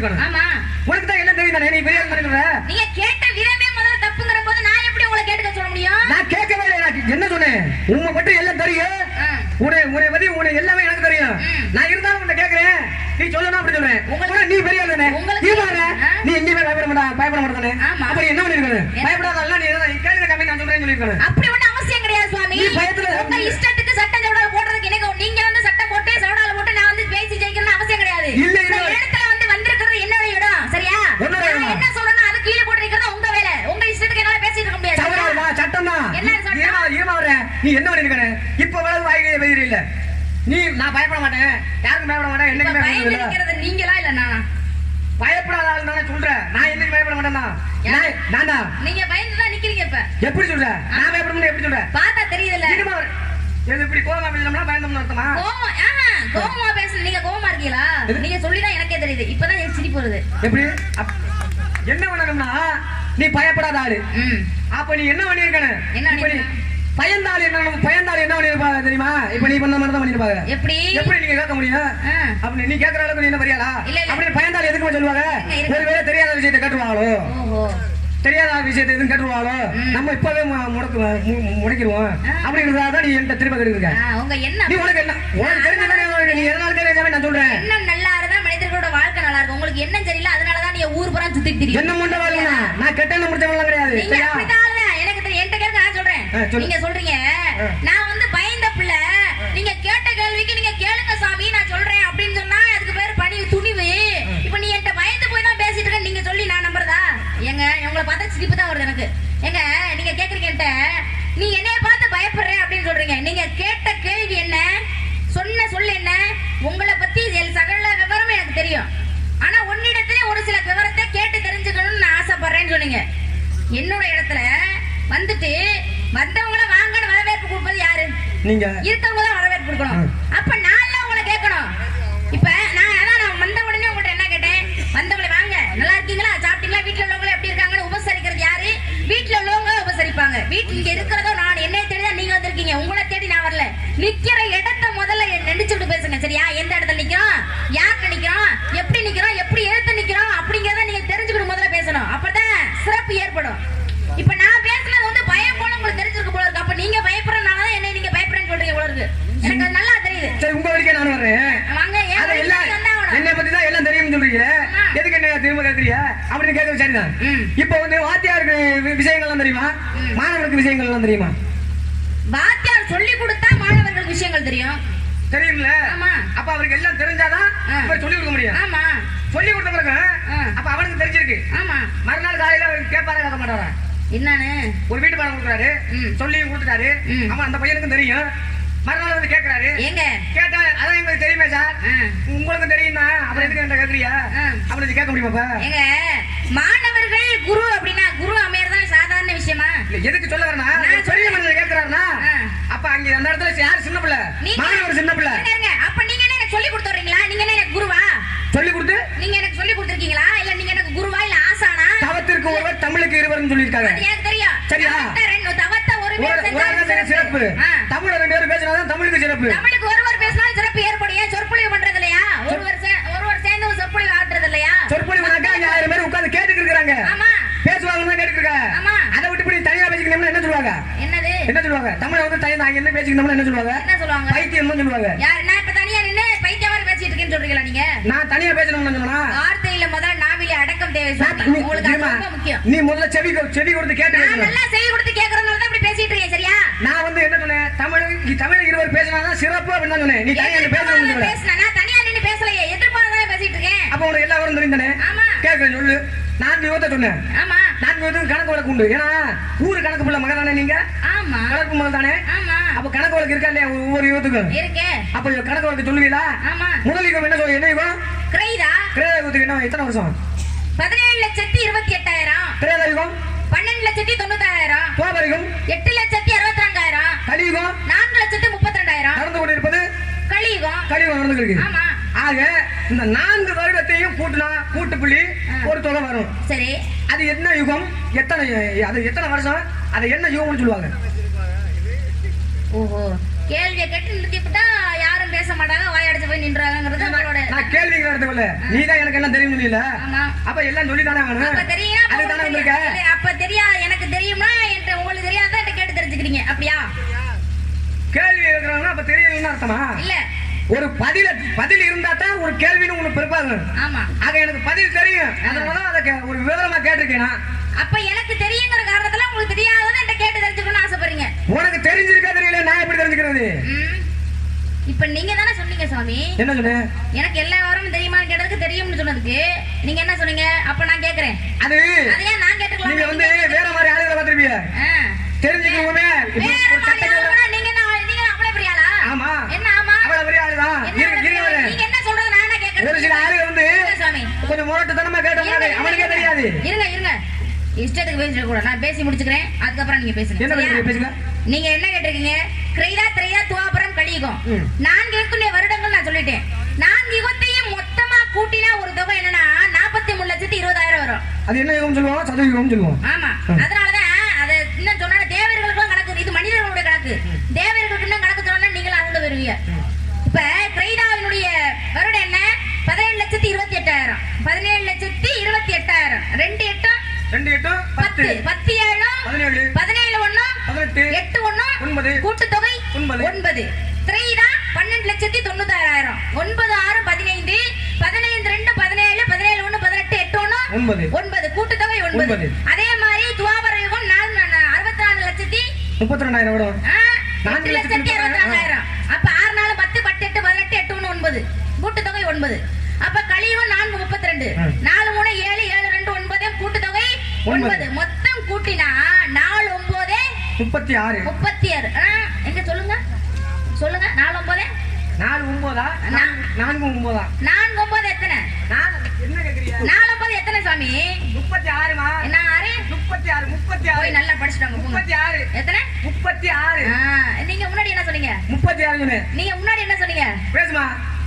வச்சிருக்கணும் ஆமா உனக்கு தான் எல்லாம் தெரியும் தானே நீ பெரிய ஆள் பண்ணிடுற நீங்க கேட்ட விதமே முதல்ல தப்புங்கிற போது நான் எப்படி உங்களை கேட்டுக்க சொல்ல முடியும் நான் கேட்கவே இல்லை நான் என்ன சொன்னேன் உண்மை மட்டும் எல்லாம் தெரியும் ஆ. உன்னை உன்னை பத்தி உன்னை எல்லாமே எனக்கு தெரியும் ம். நான் இருந்தாலும் உன்னை கேட்கிறேன் நீ சொல்லணும் அப்படி சொல்றேன் உங்களுக்கு- உனக்கு நீ பெரிய ஆளு தானே உங்களுக்கு- நீ பாரு ஆ. நீ எங்கேயுமே பயப்பட மாட்டா பயப்பட மாட்டானே ஆமா. அப்ப நீ என்ன பண்ணிருக்கணும் என்ன? பயப்படாதல்ல நீ என்ன கேளுங்க கம்மி நான் சொல்றேன்னு சொல்லிருக்கணும் அப்படி ஒண்ணும் அவசியம் கிடையாது சுவாமி நீ பயத்துல- உங்க இஷ்டத்துக்கு சட்டம் சவடால போடுறதுக்கு எனக்கு நீங்க வந்து சட்டம் போட்டு சவடால போட்டு நான் வந்து பேசி ஜெயிக்கணும்னு அவசியம் கிடையாது இல்ல, இல்ல. இந்த இடத்துல வந்து வந்திருக்கிறது என்னோட இடம் சரியா உன்னோட நான் இடமா? என்ன சொல்றேனோ அது கீழே போட்டு நிக்கிறது உங்க வேலை உங்க இஷ்டத்துக்கு என்னால பேசிட்டு இருக்க முடியாது சவடால் சரியா? வா, சட்டம் தான் என்ன சட்டம்? ஏமா ஏமா வர நீ என்ன பண்ணிருக்கணும் இப்ப வளவு வாய்கை வெயிறு இல்ல நீ நான் பயப்பட மாட்டேன் யாருக்கும் பயப்பட மாட்டேன் இப்ப என்னைக்குமே பயந்து பயப்பட நிக்கிறது நீங்களா இல்ல நானா பயப்படாத ஆள் தானே சொல்றேன் நான் என்னைக்கு பயப்பட மாட்டேன்னா நான் நானா நீங்க பயந்து தான் நிக்கிறீங்க இப்ப எப்படி சொல்ற நான் பயப்பட முடியும் எப்படி சொல்ற பார்த்தா தெரியுதுல்ல இருமா வர. எது இப்படி கோவமா பேசணும்னா பயந்தோம்னு அர்த்தமா கோவமா ஆஹா, கோவமா பேசு நீங்க கோவமா இருக்கீங்களா எது? நீங்க சொல்லிதான் எனக்கே தெரியுது இப்பதான் எனக்கு சிரிப்பு வருது எப்படி அப்- என்ன பண்ணணும்னா நீ பயப்படாத ஆளு ம் அப்ப நீ என்ன பண்ணிருக்கணும் என்ன இப்ப நீ பண்ணிருக்கேன்? பயந்தாள் என்ன பயந்தாள் என்ன பண்ணிருப்பாங்க தெரியுமா இப்ப நீ பண்ண மாதிரி தான் பண்ணிருப்பாங்க எப்படி எப்படி நீங்க கேட்க முடியும் ஆ. அப்படி நீ கேக்குற அளவுக்கு நீ என்ன பெரியாளா இல்ல, இல்ல. அப்படி பயந்தாள் எதுக்கு சொல்லுவாங்க இருங்க, இருங்க. ஒருவேளை தெரியாத விஷயத்தை கட்டுவாங்களோ ஓஹோ தெரியாத விஷயத்தை எதுவும் கட்டுவாங்களோ ம். நம்ம இப்பவே மு- முடக்கு மு- முடக்கிடுவோம் ஆ. அப்படிங்கிறதா தான் நீ என்கிட்ட திரும்ப கேட்டுருக்க ஆ, உங்க நீ எண்ணம் உனக்கு என்ன உனக்கு தெரிஞ்சதானே உனக்கு நீ எதனால தெரியாம நான் சொல்றேன் எண்ணம் நல்லா இருந்தா மனிதர்களோட வாழ்க்கை நல்லா இருக்கும் உங்களுக்கு எண்ணம் சரியில்லை அதனாலதான் நீங்க ஊர் புறம் சுத்தி திரியும் என்ன முண்டை வாழ்க்கை நான் கெட்ட எண்ணம் முடிச்சவங்களாம் கிடையாது நீங்க சரியா அப்படித்தான் ஆளுங்க. எனக்கு தெரியும். என்கிட்ட கேளுங்க, நான் சொல்றேன். ஆ, சொல்லு. நீங்க சொல்றீங்க ஆ. நான் வந்து பயந்த பிள்ளை நீங்க கேட்ட கேள்விக்கு நீங்க கேளுங்க சாமி நான் சொல்றேன் அப்படின்னு சொன்னா அதுக்கு பேரு பணி துணிவு இப்ப நீ என்கிட்ட பயந்து போய் தான் பேசிட்டு இருக்க நீங்க சொல்லி நான் நம்புறதா ஏங்க உங்களை பார்த்தா சிரிப்பு தான் வருது எனக்கு ஏங்க நீங்க கேக்குறீங்க என்கிட்ட நீ என்னைய பார்த்து பயப்படுற அப்படின்னு சொல்றீங்க நீங்க கேட்ட கேள்வி என்ன சொன்ன சொல் என்ன உங்களை பத்தி எல் சகல விவரமும் எனக்கு தெரியும் ஆனா உன்னிடத்துல ஒரு சில விவரத்தை கேட்டு தெரிஞ்சுக்கணும்னு நான் ஆசைப்படுறேன்னு சொன்னீங்க என்னோட இடத்துல வந்துட்டு வந்தவங்கள வாங்கன்னு வரவேற்பு கொடுப்பது யாரு நீங்க இருக்கவங்க தான் வரவேற்பு கொடுக்கணும் அப்ப நான் எல்லாம் உங்களை கேட்கணும் இப்ப நான் அதான் நான் வந்த உடனே உங்கள்ட்ட என்ன கேட்டேன் வந்தவங்கள வாங்க நல்லா இருக்கீங்களா சாப்பிட்டீங்களா வீட்டுல உள்ளவங்க எப்படி இருக்காங்கன்னு உபசரிக்கிறது யாரு வீட்டுல உள்ளவங்க உபசரிப்பாங்க வீட்டுல இங்க இருக்கிறதோ நான் என்ன தேடி தான் நீங்க வந்திருக்கீங்க உங்களை தேடி நான் வரல நிக்கிற இடத்த முதல்ல நினைச்சுட்டு பேசுங்க சரியா எந்த இடத்துல நிக்கிறோம் யார் நிக்கிறோம் எப்படி நிக்கிறோம் எப்படி எழுத்து நிக்கிறோம் அப்படிங்கறத நீங்க தெரிஞ்சுக்கிட்டு முதல்ல பேசணும் அப்பதான் சிறப்பு ஏற்படும் இப்ப நான் பேசுனது வந்து பயம் போல உங்களுக்கு தெரிஞ்சிருக்கு போல இருக்கு அப்ப நீங்க பயப்படுறதுனாலதான் என்ன நீங்க பயப்படுறேன்னு சொல்றீங்க போல இருக்கு எனக்கு அது நல்லா தெரியுது சரி உங்க வரைக்கும் நான் வர்றேன் வாங்க ஏன் அது வழிக்கு எல்லாம் வந்தா ஆகணும். என்னை பத்தி தான் எல்லாம் தெரியும்னு சொல்றீங்க ஆமா. எதுக்கு என்ன திரும்ப கேக்குறீங்க அப்படின்னு கேட்கறது சரிதான் ம். இப்போ வந்து வாத்தியாருக்கு வி- விஷயங்கள்லாம் தெரியுமா ம். மாணவருக்கு விஷயங்கள்லாம் தெரியுமா வாத்தியார் சொல்லி கொடுத்தா மாணவர்களுக்கு விஷயங்கள் தெரியும் தெரியும்ல ஆமா. அப்ப அவருக்கு எல்லாம் தெரிஞ்சாதான் ஆ. இவர் சொல்லி கொடுக்க முடியும் ஆமா சொல்லி கொடுத்த பிறகு ஆ. அப்ப அவனுக்கு தெரிஞ்சிருக்கு ஆமா மறுநாள் காலையில அவர் கேட்பாரா கேட்க மாட்டாரா என்னன்னு ஒரு வீட்டு பாடம் கொடுக்குறாரு ம். சொல்லியும் கொடுத்துட்டாரு ம். ஆமா அந்த பையனுக்கும் தெரியும் மறுநாள் வந்து கேட்கிறாரு எங்க கேட்டா அதான் எங்களுக்கு தெரியுமே சார் ஆ. உங்களுக்கு தெரியும் தான் அப்புறம் எதுக்கு என்கிட்ட கேக்குறியா ஆ. அப்படி கேட்க முடியுமாப்பா எங்க மாணவர்கள் குரு அப்படின்னா குரு அமையறதான் சாதாரண விஷயமா இல்ல எதுக்கு சொல்ல வரேன்னா நான் ஒரு பெரிய மனிதர் கேக்குறாருன்னா ஆ. அப்ப அங்க அந்த இடத்துல யார் சின்ன பிள்ளை நீங்க- மாணவர் சின்ன பிள்ளை இருங்க, இருங்க. அப்ப நீங்க என்ன எனக்கு சொல்லி கொடுத்துறீங்களா நீங்க என்ன எனக்கு குருவா சொல்லி கொடுத்து நீங்க எனக்கு சொல்லி கொடுத்துருக்கீங்களா இல்ல நீங்க எனக்கு குருவா இல்ல ஆசானா தவத்திற்கு ஒருவர் தமிழுக்கு இருவர்னு சொல்லியிருக்காங்க அது எனக்கு தெரியும் சரியா? தவத்த ரெண்டு- தவத்த ஒரு பேர் ஒரு- ஒரு ஆள் செஞ்சாலும் சிறப்பு ஆ. தமிழ்ல ரெண்டு பேரும் பேசினாதான் தமிழுக்கு சிறப்பு தமிழுக்கு ஒருவர் பேசினாலும் சிறப்பு ஏற்படும் ஏன் சொற்பொழிவு பண்றது இல்லையா ஒருவர் சே- ஒருவர் சேர்ந்து ஒரு சொற்பொழிவு ஆட்டுறது இல்லையா சொற்பொழிவுனாக்கா அங்க ஆயிரம் பேர் உட்கார்ந்து கேட்டுட்டு இருக்காங்க ஆமா பேசுவாங்கன்னு கேட்டுட்டு இருக்காங்க ஆமா. அதை விட்டு இப்படி தனியா பேசிக்கணும்னா என்ன சொல்லுவாங்க என்னது என்ன சொல்லுவாங்க தமிழ வந்து தனி நாங்க என்ன பேசிக்கணும்னா என்ன சொல்லுவாங்க என்ன சொல்லுவாங்க பைத்தியம் சொல்லுவாங்க யார் நான் இப்ப தனியா நின்னு பைத்தியம் மாதிரி பேசிட்டு இருக்கேன்னு சொல்றீங்களா நீங்க நான் தனியா பேசணும்னு சொன்னா வார்த்தையில முதல் நாவிலே அடக்கம் தேவை நான் சுவாமி. நீ- உங்களுக்கு அது தெரியுமா? ரொம்ப முக்கியம் நீ முதல்ல செவி கொ- செவி கொடுத்து கேட்டு நான் பேசணும் நல்லா செய்தி கொடுத்து கேக்குறதுனால தான் இப்படி பேசிட்டு இருக்கேன் சரியா நான் வந்து என்ன சொன்னேன் தமிழ் நீ தமிழ் இருவர் பேசினாதான் சிறப்பு அப்படின்னு தான் சொன்னேன் நீ தனியா நின்னு பேசணும்னு எதிர்ப்பாக சொன்ன பேசினேன் நான் தனியா நின்னு பேசலையே எதிர்ப்பாக பேசிட்டு இருக்கேன் அப்ப உனக்கு எல்லா வரும் தெரியும் தானே ஆமா. கேட்கறேன் சொல்லு நான்கு யுவத்தை சொன்னேன் ஆமா நான்கு யுவத்துக்கு கணக்கு வழக்கு உண்டு ஏன்னா ஊரு கணக்கு பிள்ளை மகன் தானே நீங்க ஆமா கணக்கு மகன் தானே ஆமா அப்ப கணக்கு வழக்கு இருக்கா இல்லையா ஒவ்வொரு யுவத்துக்கும் இருக்கே அப்ப இவ கணக்கு வழக்கு சொல்லுவீங்களா ஆமா முதல் யுகம் என்ன சொல்ல என்ன யுகம் கிரைதா திரேதா யுகத்துக்கு என்ன எத்தனை வருஷம் பதினேழு லட்சத்தி இருபத்தி எட்டாயிரம் திரேதா யுகம் பன்னெண்டு லட்சத்தி தொண்ணூத்தாயிரம் துவாபர யுகம் எட்டு லட்சத்தி அறுபத்தி ரெண்டாயிரம் கலியுகம் நான்கு லட்சத்தி முப்பத்தி ரெண்டாயிரம் நடந்து கொண்டிருப்பது கலியுகம் கலியுகம் நடந்து இருக்கு ஆமா ஆக இந்த நான்கு வருடத்தையும் கூட்டினா கூட்டு புள்ளி ஒரு தொகை வரும் சரி அது என்ன யுகம் எத்தனை அது எத்தனை வருஷம் அதை என்ன யுகம்னு சொல்லுவாங்க ஓஹோ கேள்வியை கேட்டு நிறுத்திவிட்டா யாரும் பேச மாட்டாங்க வாயடிச்சு போய் நின்றாங்கிறது நான் உங்களோட கேள்விங்கிற இடத்துக்குள்ள நீ தான் எனக்கு எல்லாம் தெரியும் இல்ல ஆமா. அப்ப எல்லாம் சொல்லி தானே அப்ப ஆகணும் தெரியும் அப்ப அதுக்கு தானே உங்களுக்கு வந்திருக்க தெரியாது. இல்ல, அப்ப தெரியா எனக்கு தெரியுமா என்கிட்ட உங்களுக்கு தெரியாத என்கிட்ட கேட்டு தெரிஞ்சுக்கிறீங்க அப்படியா கேள்வி இருக்கிறவங்க அப்ப தெரியலன்னு அர்த்தமா இல்ல ஒரு பதில பதில் இருந்தா தான் ஒரு கேள்வின்னு உனக்கு பிறப்பாங்க ஆமா ஆக எனக்கு பதில் தெரியும் அதனாலதான் அதை கே- ஒரு விவரமா கேட்டிருக்கேன் நான். அப்ப எனக்கு தெரியுங்கிற காரணத்துல உங்களுக்கு தெரியாததை என்கிட்ட கேட்டு தெரிஞ்சுக்கணும்னு ஆசைப்படுறீங்க உனக்கு தெரிஞ்சிருக்கா தெரியல நான் எப்படி தெரிஞ்சுக்கிறது ம். இப்ப நீங்க தானே சொன்னீங்க சுவாமி என்ன சொன்ன எனக்கு எல்லா விவரமும் தெரியுமான்னு கேட்டதுக்கு தெரியும்னு சொன்னதுக்கு நீங்க என்ன சொன்னீங்க அப்ப நான் கேக்குறேன் அது அதையே நான் கேட்டுக்கலாம் நீங்க வந்து வேற மாதிரி ஆளுகளை பார்த்திருப்பீங்க தெரிஞ்சுக்கணுமே இப்ப வேற ஒரு மாதிரி சட்டங்கள் ஆளுங்கன்னா நீங்க என்ன நீங்க அவ்வளவு பெரிய ஆளா ஆமா என்ன ஆமா அவ்வளவு பெரிய ஆளுதான் என்ன இரு- அவ்வளவு பெரிய இரு ஆளு? வரேன். நீங்க என்ன சொல்றது நான் என்ன கேக்குறது ஒரு சில ஆளுங்க வந்து இருங்க சுவாமி கொஞ்சம் முரட்டுத்தனமா கேட்டோம்னா இருங்க, இருங்க, அவனுக்கே இருங்க. தெரியாது இருங்க இருங்க இஷ்டத்துக்கு பேசிட கூட நான் பேசி முடிச்சுக்கிறேன் அதுக்கப்புறம் நீங்க பேசுங்க என்ன சரியா? பேசுங்க, பேசுங்க. நீங்க என்ன கேட்டிருக்கீங்க கிரைதா திரையா துவாபரம் கலியுகம் ம். நான்கு யுகத்துடைய வருடங்கள் நான் சொல்லிட்டேன் நான்கு யுகத்தையும் மொத்தமா கூட்டினா ஒரு தொகை என்னன்னா நாற்பத்தி மூணு லட்சத்தி இருபதாயிரம் வரும் அது என்ன யுகம் சொல்லுவோம் சதுர யுகம் சொல்லுவோம் ஆமா ம். அதனாலதான் அது இன்னும் சொன்னா தேவர்களுக்கும் கணக்கு இது மனிதர்களுடைய கணக்கு தேவர்களுக்கு இன்னும் கணக்கு சொன்னா நீங்களும் அசந்து வருவீங்க இப்ப கிரைடாவினுடைய வருடம் என்ன பதினேழு லட்சத்தி இருபத்தி எட்டாயிரம் பதினேழு லட்சத்தி இருபத்தி எட்டாயிரம் ரெண்டு எட்டும் ரெண்டு எட்டு பத்து பத்து பத்து ஏழும் பதினேழு பதினேழு ஒண்ணும் பதினெட்டு எட்டு ஒண்ணும் ஒன்பது கூட்டுத்தொகை ஒன்பது. ஒன்பது திரைதா பன்னெண்டு லட்சத்தி தொண்ணூத்தாயிரம் ஒன்பது ஆறு பதினைந்து பதினைந்து ரெண்டு பதினேழு பதினேழு ஒண்ணு பதினெட்டு எட்டு ஒண்ணு ஒன்பது ஒன்பது கூட்டுத்தொகை ஒன்பது ஒன்பது. அதே மாதிரி துவாபர யுகம் நாலு நா- அறுபத்தி நாலு லட்சத்தி முப்பத்தி ரெண்டாயிரம் விடும் ஆ, நான்கு எட்டு லட்சத்தி லட்சத்தி அறுபத்தி நாலாயிரம் அப்ப ஆறு நாலு பத்து பத்து எட்டு பதினெட்டு எட்டு ஒண்ணு ஒன்பது கூட்டுத்தொகை ஒன்பது அப்ப கலியுகம் நான்கு முப்பத்தி ரெண்டு ம். நாலு மூணு ஏழு ஏழு ரெண்டு ஒன்பது கூட்டுத்தொகை ஒன்பது. ஒன்பது மொத்தம் கூட்டினா நாலு ஒன்பது முப்பத்தி ஆறு முப்பத்தி ஆறு ஆ, எங்க சொல்லுங்க சொல்லுங்க நாலு ஒன்பது நாலு ஒன்பதா நா- நான்கு ஒன்பதா நான்கு ஒன்பது எத்தனை நான் என்ன கேக்குறீங்க நாலு ஒன்பது எத்தனை சாமி முப்பத்தி ஆறுமா என்ன ஆறு முப்பத்தி ஆறு முப்பத்தி ஆறு போய் நல்லா படிச்சுட்டாங்க போங்க. முப்பத்தி ஆறு எத்தனை முப்பத்தி ஆறு ஆ, நீங்க முன்னாடி என்ன சொன்னீங்க முப்பத்தி ஆறு சொன்னேன் நீங்க முன்னாடி என்ன சொன்னீங்க பேசுமா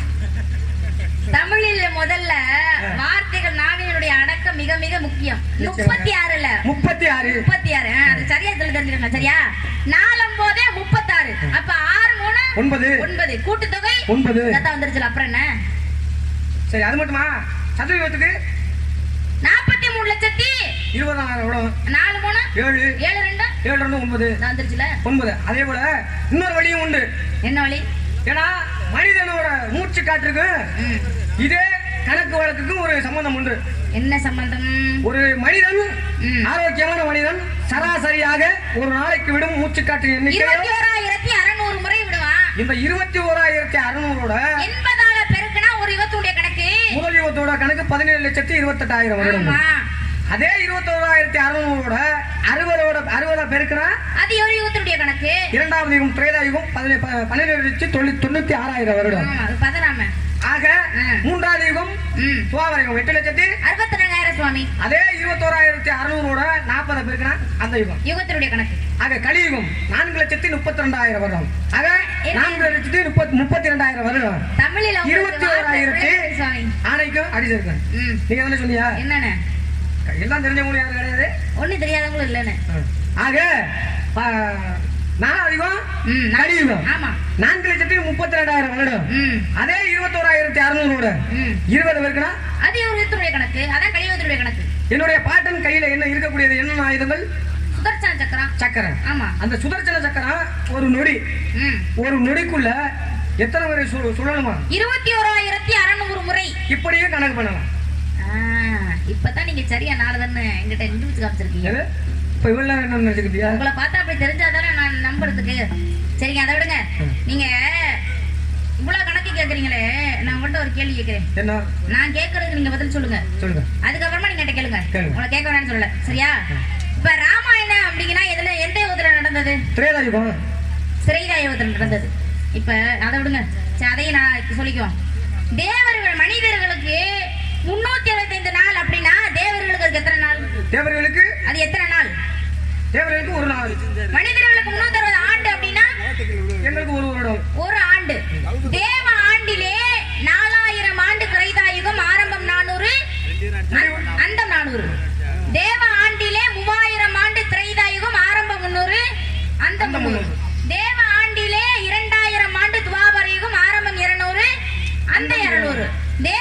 தமிழில் முதல்ல வார்த்தைகள் நாவினுடைய அடக்கம் மிக மிக முக்கியம் முப்பத்தி ஆறுல முப்பத்தி ஆறு முப்பத்தி ஆறு ஆ, அது சரியா சொல்லி தெரிஞ்சுக்கங்க சரியா நாலம்போதே முப்பத்தாறு அப்ப ஆறு மூணு ஒன்பது ஒன்பது கூட்டுத்தொகை ஒன்பது அதான் வந்துருச்சுல அப்புறம் என்ன சரி அது மட்டுமா சதுரத்துக்கு நாற்பத்தி மூணு லட்சத்தி இருபதாயிரம் விடும் நாலு மூணு ஏழு ஏழு ரெண்டு ஏழு ரெண்டு ஒன்பது இதான் வந்துருச்சுல ஒன்பது அதே போல இன்னொரு வழியும் உண்டு என்ன வழி ஏன்னா மனிதனோட மூச்சு காற்றுக்கு ம். இதே கணக்கு வழக்குக்கும் ஒரு சம்பந்தம் உண்டு என்ன சம்பந்தம் ஒரு மனிதன் ம். ஆரோக்கியமான மனிதன் சராசரியாக ஒரு நாளைக்கு விடும் மூச்சு காற்று எண்ணிக்கையோ இருபத்தி ஓராயிரத்தி அறுநூறு முறை விடுவான் இந்த இருபத்தி ஓராயிரத்தி அறுநூறோட எண்பதால பெருக்குனா ஒரு யுகத்துடைய கணக்கு முதல் யுகத்தோட கணக்கு பதினேழு லட்சத்தி இருபத்தெட்டாயிரம் வருடம் ஆமா அதே இருபத்தோராயிரத்தி அறுநூறோட அறுபதோட அறுபதா பெருக்கினா அது ஒரு யுகத்துடைய கணக்கு இரண்டாவது யுகம் திரேதா யுகம் பதினே- ப- பன்னிரண்டு லட்சத்தி தொண்ணூத்தி தொண்ணூத்தி ஆறாயிரம் வருடம் ஆமா, அது பதறாம ஆக ம். மூன்றாவது யுகம் ம் துவாபர யுகம் எட்டு லட்சத்தி அறுபத்தி ரெண்டாயிரம் சுவாமி அதே இருபத்தோராயிரத்தி அறுநூறோட நாற்பதை பெருக்கினா அந்த யுகம் யுகத்தினுடைய கணக்கு ஆக கலியுகம் நான்கு லட்சத்தி முப்பத்தி ரெண்டாயிரம் வருடம் ஆக நான்கு லட்சத்தி முப்பத்தி முப்பத்தி ரெண்டாயிரம் வருடம் தமிழில் உங்களுக்கு இருபத்தி வார்த்தை ஓராயிரத்தி விளங்குது சுவாமி ஆணைக்கும் அடிச்சிருக்கேன் ம் நீங்க என்ன சொன்னீங்க என்னன்னு எல்லாம் தெரிஞ்சவங்களும் யாரும் கிடையாது ஒண்ணு தெரியாதவங்களும் இல்லன்னு ஆக ப- நாலாவது யுகம் ம் நான்- கலியுகம் ஆமா நான்கு லட்சத்தி முப்பத்தி ரெண்டாயிரம் வருடம் ம் அதே இருபத்தோராயிரத்தி அறுநூறோட ம் இருபது பேருக்குன்னா அது ஒரு யுகத்தினுடைய கணக்கு அதான் கலியுகத்தினுடைய கணக்கு என்னுடைய பாட்டன் கையில என்ன இருக்கக்கூடியது என்னென்ன ஆயுதங்கள் சுதர்சன சக்கரம் சக்கரம் ஆமா அந்த சுதர்சன சக்கரம் ஒரு நொடி ம் ஒரு நொடிக்குள்ள எத்தனை முறை சு- சுழலுமா இருபத்தி ஓராயிரத்தி அறுநூறு முறை இப்படியே கணக்கு பண்ணலாம் ஆ, இப்பதான் நீங்க சரியா நாலு தானே எங்கிட்ட நிரூபிச்சு காமிச்சிருக்கீங்க எது? இப்ப இவ்வளவு நேரம் என்ன நினைச்சுக்கிட்டியா உங்களை பார்த்தா அப்படி தெரிஞ்சாதானே நான் நம்புறதுக்கு சரிங்க அதை விடுங்க நீங்க இவ்வளவு கணக்கு கேக்குறீங்களே நான் உங்கள்ட்ட ஒரு கேள்வி கேக்குறேன் என்ன நான் கேக்குறதுக்கு நீங்க பதில் சொல்லுங்க சொல்லுங்க அதுக்கப்புறமா நீங்க என்கிட்ட கேளுங்க கேளுங்க. உங்களை கேட்க வேணாம்னு சொல்லல சரியா இப்ப ராமாயணம் அப்படிங்கன்னா எதுல எந்த யுகத்துல நடந்தது திரேதா யுகம் சிறைதா யுகத்துல நடந்தது இப்ப அதை விடுங்க சரி, அதையும் நான் இப்ப சொல்லிக்குவோம் தேவர்கள் மனிதர்களுக்கு முன்னூத்தி அறுபத்தைந்து நாள் அப்படின்னா தேவர்களுக்கு அதுக்கு எத்தனை நாள் தேவர்களுக்கு அது எத்தனை நாள் தேவர்களுக்கு ஒரு நாள் மனிதர்களுக்கு முன்னூத்தி அறுபது ஆண்டு அப்படின்னா எங்களுக்கு ஒரு வருடம் ஒரு ஆண்டு தேவ ஆண்டிலே நாலாயிரம் ஆண்டு கிரைதாயுகம் ஆரம்பம் நானூறு அந்- அந்தம் நானூறு தேவ ஆண்டிலே மூவாயிரம் ஆண்டு திரைதாயுகம் ஆரம்பம் முன்னூறு அந்தம் முன்னூறு தேவ ஆண்டிலே இரண்டாயிரம் ஆண்டு துவாபர யுகம் ஆரம்பம் இருநூறு அந்த இருநூறு தேவ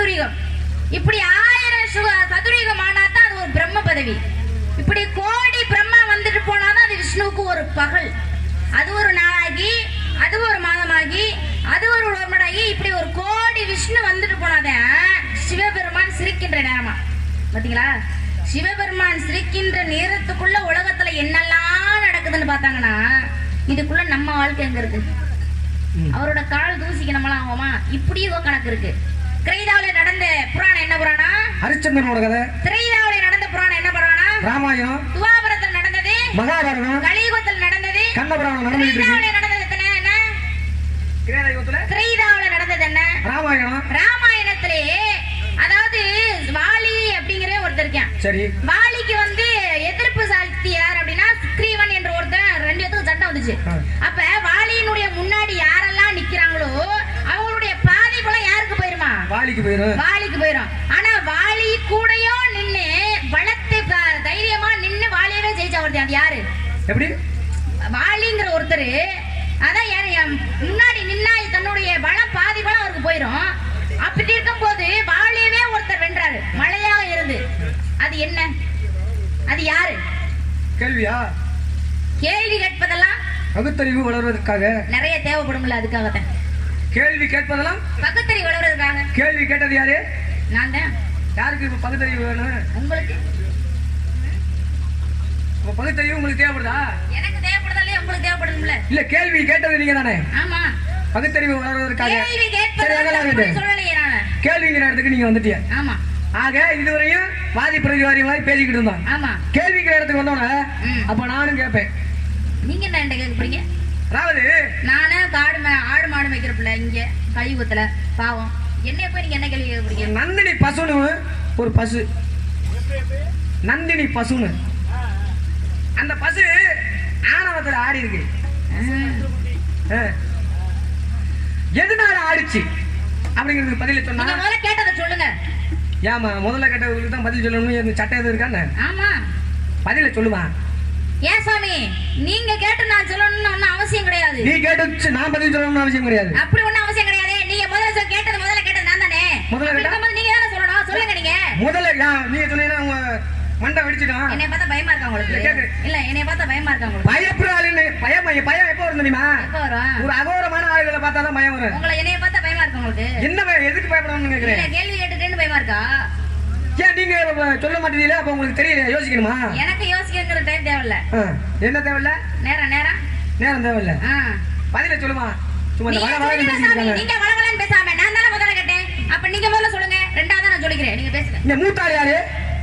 சதுரீகம் இப்படி ஆயிரம் சு- சதுரீகம் ஆனாதான் அது ஒரு பிரம்ம பதவி இப்படி கோடி பிரம்மா வந்துட்டு போனாதான் அது விஷ்ணுவுக்கு ஒரு பகல் அது ஒரு நாளாகி அது ஒரு மாதமாகி அது ஒரு வருடமாகி இப்படி ஒரு கோடி விஷ்ணு வந்துட்டு போனாதான் சிவபெருமான் சிரிக்கின்ற நேரமா பாத்தீங்களா சிவபெருமான் சிரிக்கின்ற நேரத்துக்குள்ள உலகத்துல என்னெல்லாம் நடக்குதுன்னு பார்த்தாங்கன்னா இதுக்குள்ள நம்ம வாழ்க்கை எங்க இருக்கு ம். அவரோட கால் தூசிக்கு நம்மளாம் ஆகுமா இப்படி ஏதோ கணக்கு இருக்கு திரைதாவில நடந்த புராணம் என்ன புராணம் ஹரிச்சந்திரனோட கதை திரைதாவில நடந்த புராணம் என்ன புராணம் ராமாயணம் துவாபரத்தில் நடந்தது மகாபாரதம் கலியுகத்தில் நடந்தது கண்ணபுராணம் நடந்துட்டு இருக்கு திரைதாவில நடந்தது எத்தனை என்ன கிரேதயுகத்துல திரைதாவில நடந்தது என்ன ராமாயணம் ராமாயணத்திலே அதாவது வாலி அப்படிங்கிற ஒருத்தர் இருக்கான் சரி வாலிக்கு வந்து எதிர்ப்பு சக்தி யார் அப்படின்னா சுக்ரீவன் என்ற ஒருத்தன் ரெண்டு பேத்துக்கு சண்டை வந்துச்சு ஆ. அப்ப வாலியினுடைய முன்னாடி யாரெல்லாம் நிக்கிறாங்களோ அவங்களுடைய பாதி பலம் யாருக்கு போயிருமா வாலிக்கு போயிரும் வாலிக்கு போயிரும் ஆனா வாலி கூடயோ நின்னு பலத்தை ப- தைரியமா நின்னு வாலியவே ஜெயிச்சா ஒருத்தன் அது யாரு எப்படி வாலிங்கிற ஒருத்தர் அதான் யாரு என் முன்னாடி நின்னா தன்னுடைய பலம் பாதி பலம் அவருக்கு போயிரும் அப்படி இருக்கும்போது வாலியவே ஒருத்தர் வென்றாரு மழையாக இருந்து அது என்ன அது யாரு கேள்வியா கேள்வி கேட்பதெல்லாம் பகுத்தறிவு வளர்வதற்காக நிறைய தேவைப்படும்ல அதுக்காகத்தான் கேள்வி கேட்பதெல்லாம் பகுத்தறி வளர்றதுக்காக கேள்வி கேட்டது யாரு நான் தான் யாருக்கு இப்ப பகுத்தறிவு வேணும் உங்களுக்கு இப்ப பகுத்தறிவு உங்களுக்கு தேவைப்படுதா எனக்கு தேவைப்படுதல்ல உங்களுக்கு தேவைப்படும்ல இல்ல கேள்வி கேட்டது நீங்க தானே ஆமா பகுத்தறிவு வளர்வதற்காக கேள்வி சரி அதெல்லாம் கேட்பதெல்லாம் விடு. சொல்லலையே நான் கேள்விங்கிற இடத்துக்கு நீங்க வந்துட்டீங்க ஆமா ஆக இதுவரையும் வாதி பிரதிவாதி மாதிரி பேசிக்கிட்டு இருந்தோம் ஆமா கேள்விங்கிற இடத்துக்கு வந்தோன்னே ம். அப்ப நானும் கேட்பேன் நீங்க என்ன என்கிட்ட கேட்க போறீங்க அதாவது நானே காடு மே- ஆடு மாடு மேய்க்கிற பிள்ளை இங்க கழிவுத்துல பாவம் என்னைய போய் நீங்க என்ன கேள்வி கேட்க போறீங்க நந்தினி பசுன்னு ஒரு பசு நந்தினி பசுன்னு அந்த பசு ஆணவத்துல ஆடி இருக்கு ஆ. ஆ. எதனால ஆடிச்சு அப்படிங்கிறது பதில சொன்னா நீங்க முதல்ல கேட்டதை சொல்லுங்க ஏமா முதல்ல கேட்டவங்களுக்கு தான் பதில் சொல்லணும் இந்த சட்டம் எதுவும் இருக்கான்னு ஆமா பதில சொல்லுமா ஏன் சாமி நீங்க கேட்டு நான் சொல்லணும்னு ஒண்ணும் அவசியம் கிடையாது நீ கேட்டு நான் பதில் சொல்லணும்னு அவசியம் கிடையாது அப்படி ஒண்ணும் அவசியம் கிடையாது நீங்க முதல்ல சொல் கேட்டது முதல்ல கேட்டது நான் தானே முதல்ல அப்படி கேட்டா? இருக்கும்போது நீங்க தானே சொல்லணும் சொல்லுங்க நீங்க முதல்ல யா- நீங்க சொன்னீங்கன்னா உங்க மண்டை வெடிச்சிடும் என்னைய பார்த்தா பயமா இருக்கா இல்ல, உங்களுக்கு கேக்குது. இல்ல என்னைய பார்த்தா பயமா இருக்கா உங்களுக்கு பயப்படுறாளுன்னு பயம் பயம் எப்போ வரும் தெரியுமா எப்ப வரும் ஒரு அகோரமான ஆளுகளை பார்த்தா தான் பயம் வரும் உங்களை என்னைய பார்த்தா பயமா இருக்கா உங்களுக்கு என்ன பயம்? எதுக்கு பயப்படணும்னு இல்ல கேக்குறேன் கேள்வி கேட்டுட்டேன்னு பயமா இருக்கா ஏன் நீங்க இப்ப சொல்ல மாட்டீங்களா அப்ப உங்களுக்கு தெரியல யோசிக்கணுமா எனக்கு யோசிக்கிற டைம் தேவையில்ல ஆ, என்ன தேவையில்ல நேரம் நேரம் நேரம் தேவையில்ல ஆ. பதில சொல்லுமா சும்மா இந்த நீங்க வள வளன்னு சொல்லுங்க பேசிட்டு சாமி, இருக்காங்க நீங்க வளவளன்னு பேசாம நான் தானே முதல்ல கேட்டேன் அப்ப நீங்க முதல்ல சொல்லுங்க ரெண்டாவது நான் சொல்லிக்கிறேன் நீங்க பேசுங்க இங்க மூத்தாள் யாரு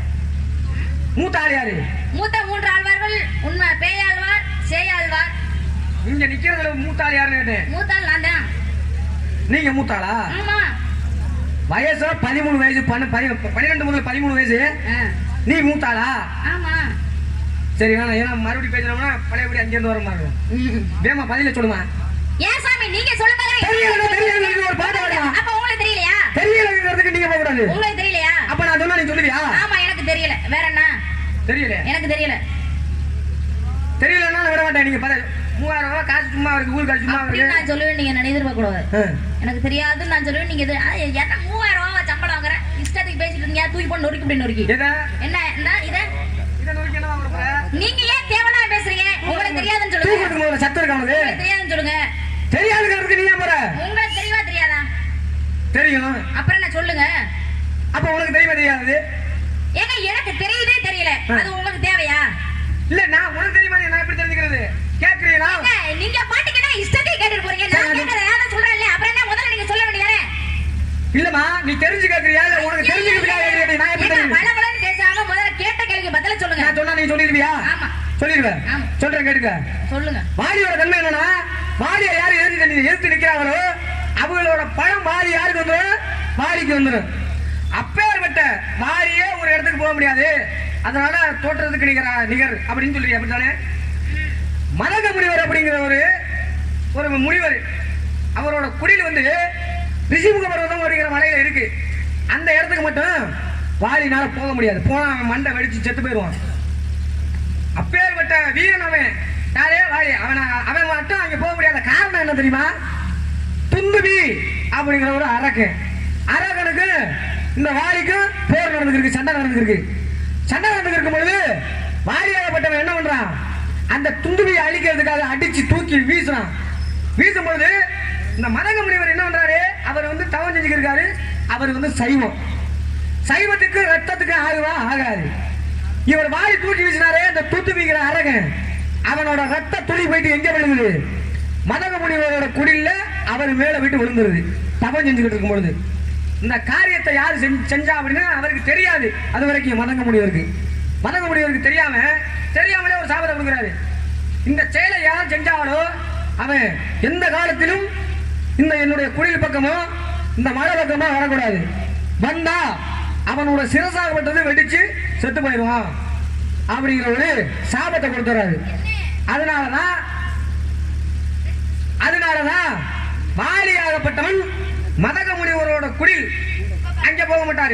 மூத்தாள் யாரு மூத்த மூன்று ஆழ்வார்கள் உண்மை பேயாழ்வார் சேயாழ்வார் இங்க நிக்கிறதுல மூத்தாள் யாருன்னு கேட்டேன் மூத்தாள் நான் தான் நீங்க மூத்தாளா ஆமா வயசு பதிமூணு வயசு பன்ன- பதி- பன்னிரெண்டு முதல் பதிமூணு வயசு ஆ, நீ மூத்தாளா ஆமா சரி வேணாம் ஏன்னா மறுபடியும் பேசினோம்னா பழையபடி அங்கிருந்து வர மாதிரி ம். வேமா பதில சொல்லுமா ஏன் சாமி நீங்க சொல்லுங்க தெரியல தெரியல இது ஒரு பாட்டு பாடுமா அப்ப உங்களுக்கு தெரியலையா தெரியலங்கிறதுக்கு நீங்க போக கூடாது உங்களுக்கு தெரியலையா அப்ப நான் சொன்னா நீ சொல்லுவியா ஆமா எனக்கு தெரியல வேற என்ன தெரியல எனக்கு தெரியல தெரியலன்னா நான் விட மாட்டேன் நீங்க பத மூவாயிரம் ரூபாய் காசு சும்மா இருக்கு ஊர் காசு சும்மா அப்படின்னு இருக்கு நான் சொல்லுவேன் நீங்க என்ன எதிர்பார்க்க கூடாது ஆ. எனக்கு தெரியாதுன்னு நான் சொல்லுவேன் நீங்க எது- ஆ, என்ன மூவாயிரம் ரூபாய் சம்பளம் வாங்குறேன் இஷ்டத்துக்கு பேசிட்டு இருக்கீங்க தூக்கி போட்டு நொறுக்கி இப்படி நொறுக்கி எதை என்ன இந்த இத இதை நோக்கி என்ன வாங்க போற? நீங்க ஏன் தேவையில்லாம பேசுறீங்க உங்களுக்கு தெரியாதுன்னு சொல்லுங்க தூக்கத்துக்கு முதல்ல சத்தம் இருக்கா உனக்கு உங்களுக்கு தெரியாதுன்னு சொல்லுங்க தெரியாதுங்கிறதுக்கு நீ ஏன் போற உங்களுக்கு தெரியவா தெரியாதா தெரியும் அப்புறம் என்ன சொல்லுங்க அப்ப உனக்கு தெரியுமா தெரியாது ஏங்க எனக்கு தெரியுதே தெரியல ஆ. அது உங்களுக்கு தேவையா இல்ல நான் உனக்கு தெரியுமா நான் எப்படி தெரிஞ்சுக்கிறது கேக்குறீங்களா ஏங்க, நீங்க பாட்டுக்கு என்ன இஷ்டத்துக்கு கேட்டுட்டு போறீங்க சரி, நான் அது- கேட்டதை நான் சொல்றேன் இல்லையா அப்புறம் என்ன முதல்ல நீங்க சொல்ல வேண்டியதானே இல்லம்மா நீ தெரிஞ்சு கேக்குறியா இல்ல உனக்கு தெரிஞ்சுக்கிறதுக்காக கேக்குறியா? நான் எப்படி ஏங்க, தெரியும் வளவளன்னு பேசாம முதல்ல கேட்ட கேள்விக்கு பதில சொல்லுங்க நான் சொன்னா நீ சொல்லிடுவியா ஆமா. சொல்லிடுவேன் ஆமா. சொல்றேன் கேட்டுக்க சொல்லுங்க மாடியோட தன்மை என்னன்னா மாடியை யாரு எதிர்த்து எதிர்த்து நிக்கிறாங்களோ அவங்களோட பழம் மாறி யாருக்கு வந்துடும் மாடிக்கு வந்துடும் அப்பேற்பட்ட மாறியே ஒரு இடத்துக்கு போக முடியாது அதனால தோற்றத்துக்கு நிகரா நிகர் அப்படின்னு சொல்றீங்க அப்படித்தானே மதக முனிவர் அப்படிங்கிற ஒரு ஒரு முனிவர் அவரோட குடில் வந்து ரிஷிமுக பர்வதம் அப்படிங்கிற மலையில இருக்கு அந்த இடத்துக்கு மட்டும் வாலினால போக முடியாது போனா அவன் மண்டை வெடிச்சு செத்து போயிடுவான் அப்பேற்பட்ட வீரன் அவன் யாரே வாலி அவன் அவன் மட்டும் அங்க போக முடியாத காரணம் என்ன தெரியுமா துந்துபி அப்படிங்கிற ஒரு அரக்கு அரக்கனுக்கு இந்த வாலிக்கும் போர் நடந்துருக்கு சண்டை நடந்துருக்கு சண்டை நடந்துருக்கும் பொழுது வாலியாகப்பட்டவன் என்ன பண்றான் அந்த துந்துவியை அழிக்கிறதுக்காக அடிச்சு தூக்கி வீசுறான் வீசும் பொழுது இந்த மதக முனிவர் என்ன பண்றாரு அவர் வந்து தவம் செஞ்சுக்கிருக்காரு அவர் வந்து சைவம் சைவத்துக்கு ரத்தத்துக்கு ஆகுவா ஆகாது இவர் வாரி தூக்கி வீசினாரே அந்த தூத்து வீக்கிற அரகன் அவனோட ரத்த துளி போயிட்டு எங்க விழுகுது மதக முனிவரோட குடில்ல அவர் மேல விட்டு விழுந்துருது தவம் செஞ்சுக்கிட்டு இருக்கும் பொழுது இந்த காரியத்தை யாரு செஞ்ச- செஞ்சா அப்படின்னா அவருக்கு தெரியாது அது வரைக்கும் மதங்க முனிவருக்கு மதங்க முனிவருக்கு தெரியாம தெரியாமலே ஒரு சாபத்தை கொடுக்குறாரு இந்த செயலை யார் செஞ்சாலோ அவன் எந்த காலத்திலும் இந்த என்னுடைய குடில் பக்கமோ இந்த மலை பக்கமோ வரக்கூடாது வந்தா அவனோட சிரசாகப்பட்டது வெடிச்சு செத்து போயிடுவான் அப்படிங்கிற ஒரு சாபத்தை கொடுத்துறாரு அதனாலதான் அதனாலதான் வாலியாகப்பட்டவன் மதக முனிவரோட குடில் அங்க போக மாட்டாரு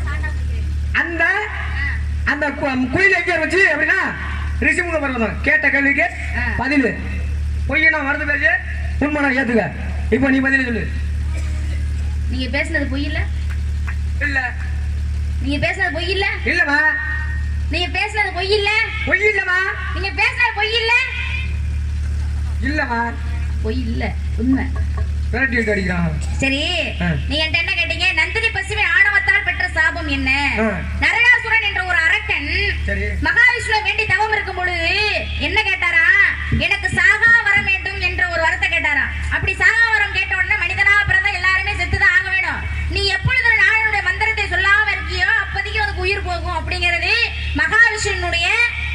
அந்த அந்த கு- குயில் எங்க வச்சு அப்படின்னா ரிஷிமுக பர்வதம் கேட்ட கேள்விக்கு ஆ. பதில் பொய்ய நான் மறந்து பேசு உண்மை நான் ஏத்துக்க இப்போ நீ பதில் சொல்லு நீங்க பேசுனது பொய் இல்ல இல்ல நீங்க பேசுனது பொய் இல்ல இல்லம்மா நீங்க பேசுனது பொய் இல்ல பொய் இல்லம்மா நீங்க பேசுனது பொய் இல்ல இல்லம்மா பொய் இல்ல உண்மை விரட்டி விட்டு அடிக்கிறான் சரி ஆ. நீங்க என்கிட்ட என்ன கேட்டீங்க நந்தினி பசுமை ஆணவத்தால் பெற்ற சாபம் என்ன ஆ. நரகாசுரன் என்ற ஒரு அரக்கன் சரி மகாவிஷ்ணுவை வேண்டி தவம் இருக்கும் பொழுது என்ன கேட்டாரா எனக்கு சாகா வரம் வேண்டும் என்ற ஒரு வரத்தை கேட்டாரா அப்படி சாகா வரம் கேட்ட உடனே மனிதனா பிறந்தா எல்லாருமே செத்துதான் ஆக வேணும் நீ எப்பொழுது நானுடைய மந்திரத்தை சொல்லாம இருக்கியோ அப்போதைக்கு உனக்கு உயிர் போகும் அப்படிங்கிறது மகாவிஷ்ணுனுடைய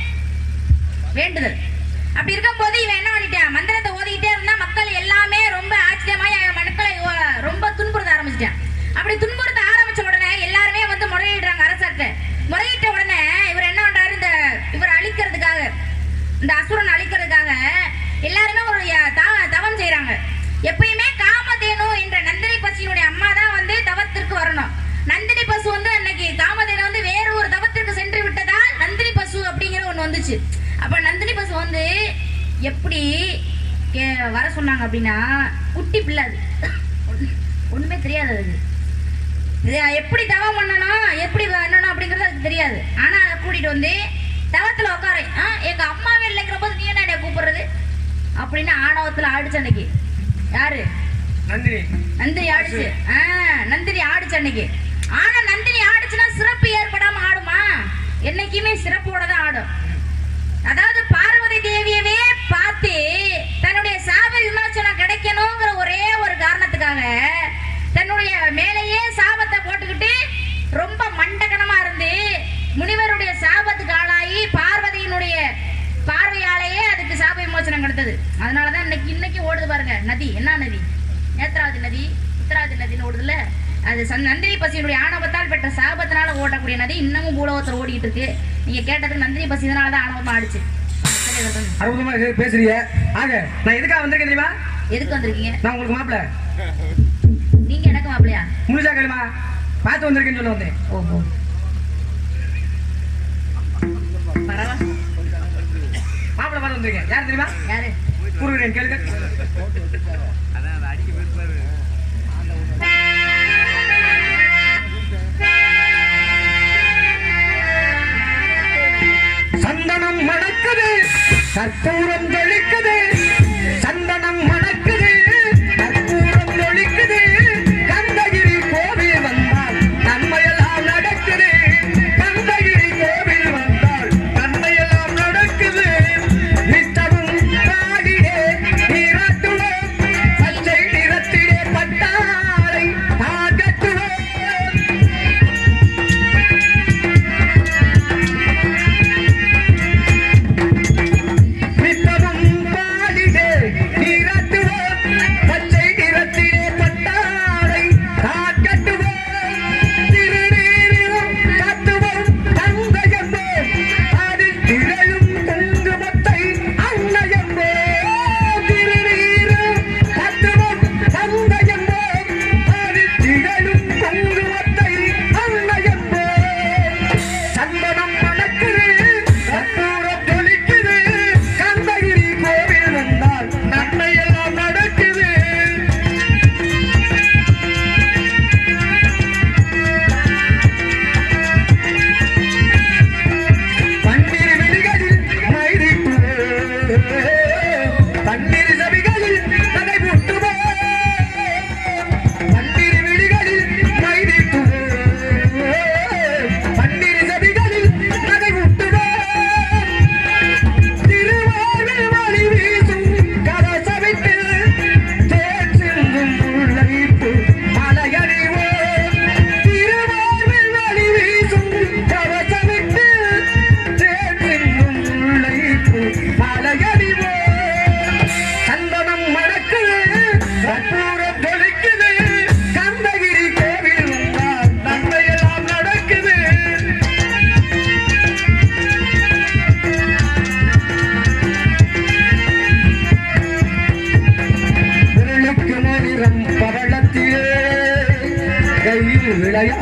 வேண்டுதல் அப்படி இருக்கும்போது இவன் என்ன பண்ணிட்டான் மந்திரத்தை ஓதிக்கிட்டே இருந்தா மக்கள் எல்லாமே ரொம்ப ஆச்சரியமாய் அவன் மக்களை ஓ- ரொம்ப துன்புறுத்த ஆரம்பிச்சிட்டான் அப்படி துன்புறுத்த ஆரம்பிச்ச உடனே எல்லாருமே வந்து முறையிடுறாங்க அரசர்கிட்ட முறையிட்ட உடனே இவர் என்ன பண்றாரு இந்த இவர் அழிக்கிறதுக்காக இந்த அசுரன் அழிக்கிறதுக்காக எல்லாருமே ஒரு ய- தவ- தவம் செய்றாங்க எப்பயுமே காமதேனு என்ற நந்தினி பசியினுடைய அம்மா தான் வந்து தவத்திற்கு வரணும் நந்தினி பசு வந்து அன்னைக்கு காமதேனு வந்து வேற ஒரு தவத்திற்கு சென்று விட்டதால் நந்தினி பசு அப்படிங்கிற ஒண்ணு வந்துச்சு அப்ப நந்தினி பசு வந்து எப்படி கே- வர சொன்னாங்க அப்படின்னா குட்டி பிள்ளை அது ஒண்ணு- ஒண்ணுமே தெரியாது அதுக்கு இது எப்படி தவம் பண்ணணும் எப்படி பண்ணணும் அப்படிங்கறது அதுக்கு தெரியாது ஆனா அதை கூட்டிட்டு வந்து தவத்துல உட்காரு ஆ, எங்க அம்மாவே இல்லைங்கிற போது நீ என்ன என்னை கூப்பிடுறது அப்படின்னு ஆணவத்துல ஆடிச்சு அன்னைக்கு யாரு நந்தினி நந்தினி ஆடுச்சு ஆ, நந்தினி ஆடுச்சு அன்னைக்கு ஆனா நந்தினி ஆடுச்சுன்னா சிறப்பு ஏற்படாம ஆடுமா என்னைக்குமே சிறப்போட தான் ஆடும் அதாவது பார்வதி தேவியவே பார்த்து தன்னுடைய சாப விமோசனம் கிடைக்கணுங்கிற ஒரே ஒரு காரணத்துக்காக தன்னுடைய மேலேயே சாபத்தை போட்டுக்கிட்டு ரொம்ப மண்டகனமா இருந்து முனிவருடைய சாபத்துக்கு ஆளாகி பார்வதியினுடைய பார்வையாலேயே அதுக்கு சாப விமோசனம் கிடைத்தது அதனாலதான் இன்னைக்கு இன்னைக்கு ஓடுது பாருங்க நதி என்ன நதி நேத்ராவதி நதி உத்தராவதி நதின்னு ஓடுதுல்ல அது சன் நந்தினி பசியினுடைய ஆணவத்தால் பெற்ற சாபத்தினால ஓடக்கூடிய நதி இன்னமும் பூலோகத்தில் ஓடிட்டு இருக்கு நீங்க கேட்டதுக்கு நந்தினி பசி இதனால தான் ஆணவமா ஆடிச்சு சரி, சொல்லுங்க. அற்புதமா இது பேசுறீங்க ஆக நான் எதுக்காக வந்திருக்கேன் தெரியுமா எதுக்கு வந்திருக்கீங்க நான் உங்களுக்கு மாப்பிள்ள நீங்க எனக்கு மாப்பிளையா முழுசா கேளுமா பார்த்து வந்திருக்கேன்னு சொல்ல வந்தேன் ஓஹோ பரவாயில்ல மாப்பிள்ள பார்த்து வந்திருக்கேன் யார் தெரியுமா யாரு கூறுகிறேன் கேளுங்க சந்தனம் மணக்குது கற்பூரம் ஜொலிக்குது சந்தனம் மணக்குது கற்பூரம் ஜொலிக்குது கந்தகிரி கோவில் வந்தால் நன்மையெல்லாம் நடக்குது கந்தகிரி கோவில் வந்தால் நன்மையெல்லாம் நடக்குது நித்தமும் காடிடே நீராட்டுவோம் பச்சை நிறத்திலே பட்டாரை ஆகட்டுவோம் நித்தமும்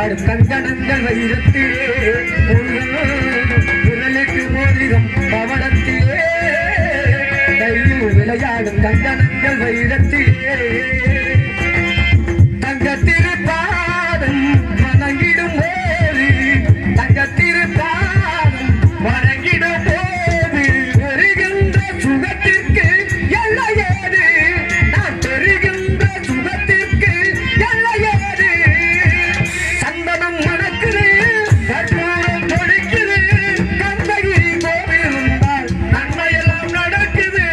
விளையாடும் கங்கணங்கள் வைரத்திலே முருகன் விரலுக்கு மோதிரம் பவளத்திலே கையில் விளையாடும் கங்கணங்கள் வைரத்திலே தங்கத்திருப்பாதம் வணங்கிடும் போது தங்கத்திருப்பாதம் வணங்கிடும் போது பெறுகின்ற சுகத்திற்கு எல்லையேது நான் பெறுகின்ற சுகத்திற்கு எல்லையேது சந்தனம் மணக்குது கற்பூரம் பொழிக்குது கந்தகிரி கோவில் இருந்தால் நன்மையெல்லாம் நடக்குது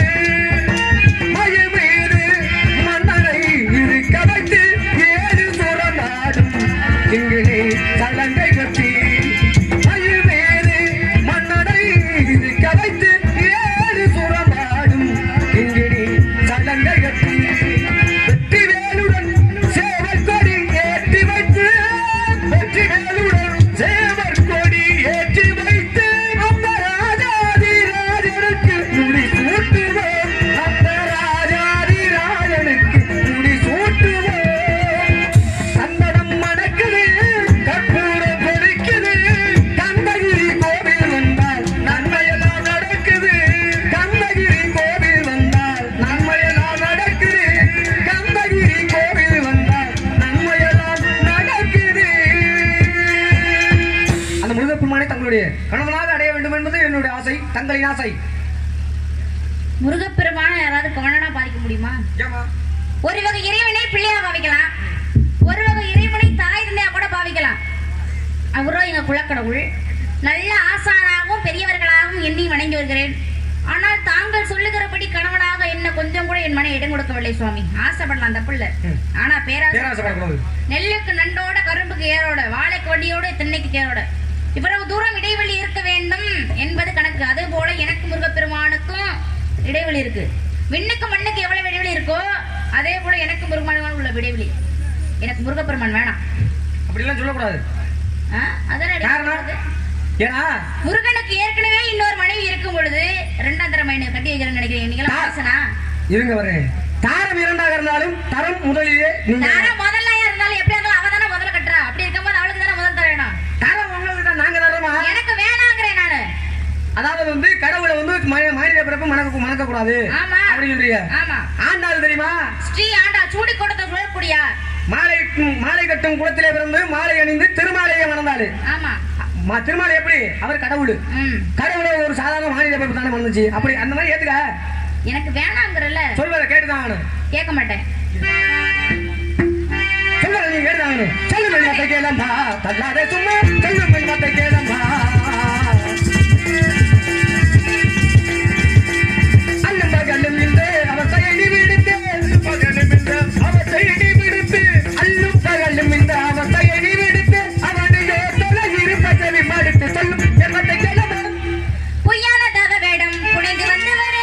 மயமீது மன்னரை இருக்க வைத்து ஏழு சுரநாடும் கிங்கிணி சலங்கை கட்டி மயமீது மன்னரை இருக்க வைத்து ஏழு சுரநாடும் கிங்கிணி சலங்கை கட்டி வெற்றி வேலுடன் சேவல் கொடி ஏற்றி வைத்து வெற்றி வேலுடன் சேவல் கொடி ஏற்றி வைத்து அந்த ராஜாதி ராஜனுக்கு முடி சூட்டுவோம் அந்த ராஜாதி ராஜனுக்கு முடி சூட்டுவோம் சந்தனம் மணக்குது கற்பூரம் பொறிக்குது கந்தகிரி கோவில் வந்தால் நன்மையெல்லாம் நடக்குது கந்தகிரி கோவில் வந்தால் நன்மையெல்லாம் நடக்குது கந்தகிரி கோவில் வந்தால் நன்மையெல்லாம் நடக்குது அந்த முருகப்பெருமானை தங்களுடைய கணவனாக அடைய வேண்டும் என்பது என்னுடைய ஆசை தங்களின் ஆசை முருகப்பெருமான யாராவது கவனனா பாதிக்க முடியுமா ஒரு வகை இறைவனை பிள்ளையா பாவிக்கலாம் ஒரு வகை இறைவனை தாய் தந்தையா கூட பாவிக்கலாம் அவரும் எங்க குலக்கடவுள் நல்ல ஆசானாகவும் பெரியவர்களாகவும் எண்ணி வணங்கி வருகிறேன் ஆனால் தாங்கள் சொல்லுகிறபடி கணவனாக என்ன கொஞ்சம் கூட என் மனை இடம் கொடுக்கவில்லை சுவாமி ஆசைப்படலாம் தப்பு இல்ல ம். ஆனா பேராசை பேராசைப்படக்கூடாது நெல்லுக்கு நண்டோட கரும்புக்கு ஏரோட வாழைக்கு வண்டியோட திண்ணைக்கு தேரோட இவ்வளவு தூரம் இடைவெளி இருக்க வேண்டும் என்பது கணக்கு அதே போல எனக்கு முருகப்பெருமானுக்கும் இடைவெளி இருக்கு விண்ணுக்கு மண்ணுக்கு எவ்வளவு இடைவெளி இருக்கோ அதே போல எனக்கு முருகப்பெருமான் உள்ள இடைவெளி எனக்கு முருகப்பெருமான் வேணாம் அப்படிலாம் சொல்லக்கூடாது ஆ? அதானே இடைவெளி காரணம் வருது. ஏன்னா முருகனுக்கு ஏற்கனவே இன்னொரு மனைவி இருக்கும் பொழுது இரண்டாம் தர மனைவி கட்டி வைக்கிறேன்னு நினைக்கிறேன் நீங்க தா- பேசனா இருங்க வரேன் தாரம் இரண்டாக இருந்தாலும் தரம் முதலிலே நீங்க தாரம் முதல்ல இருந்தாலும் எப்படி இருந்தாலும் அவ தானே முதல்ல கட்டுறா அப்படி இருக்கும்போது அவளுக்கு தானே முதல் தர வேணும் தாரம் உங்களுக்கு தான் நாங்க தரோமா எனக்கு வேணாங்கிறேன் நானு அதாவது வந்து கடவுளை வந்து ம- மனித பிறப்பு மணக்க மணக்க கூடாது ஆமா அப்படி சொல்றீங்க ஆமா ஆண்டாள் தெரியுமா ஸ்ரீ ஆண்டா சூடி கொடுத்த குழற்குடியா மாலை மாலை கட்டும் குளத்திலே பிறந்து மாலை அணிந்து திருமாலையை மணந்தாள் ஆமா ம- திருமாலை எப்படி அவர் கடவுள் ம் கடவுளை ஒரு சாதாரண மாநில பிறப்பு தானே மணந்துச்சு அப்படி அந்த மாதிரி ஏத்துக்க எனக்கு வேணாங்கிறல்ல சொல்வதை கேட்டுதான் ஆகணும் கேட்க மாட்டேன் சொல்வதை நீ கேட்டுதான் ஆகணும் சொல்லும் மத்தை கேளம்பா தள்ளாதே சும்மா சொல்லும் மத்தை கேளம்பா அல்லும் பகலும் இந்த அவத்தை நீ விடுத்து பகலும் இந்த அவத்தை நீ விடுத்து அல்லும் பகலும் இந்த அவத்தை நீ விடுத்து அவனுடைய தொலை இருப்பதை மறுத்து சொல்லும் எம்மத்தை கேளம்பா பொய்யானதாக வேடம் புனைந்து வந்தவரே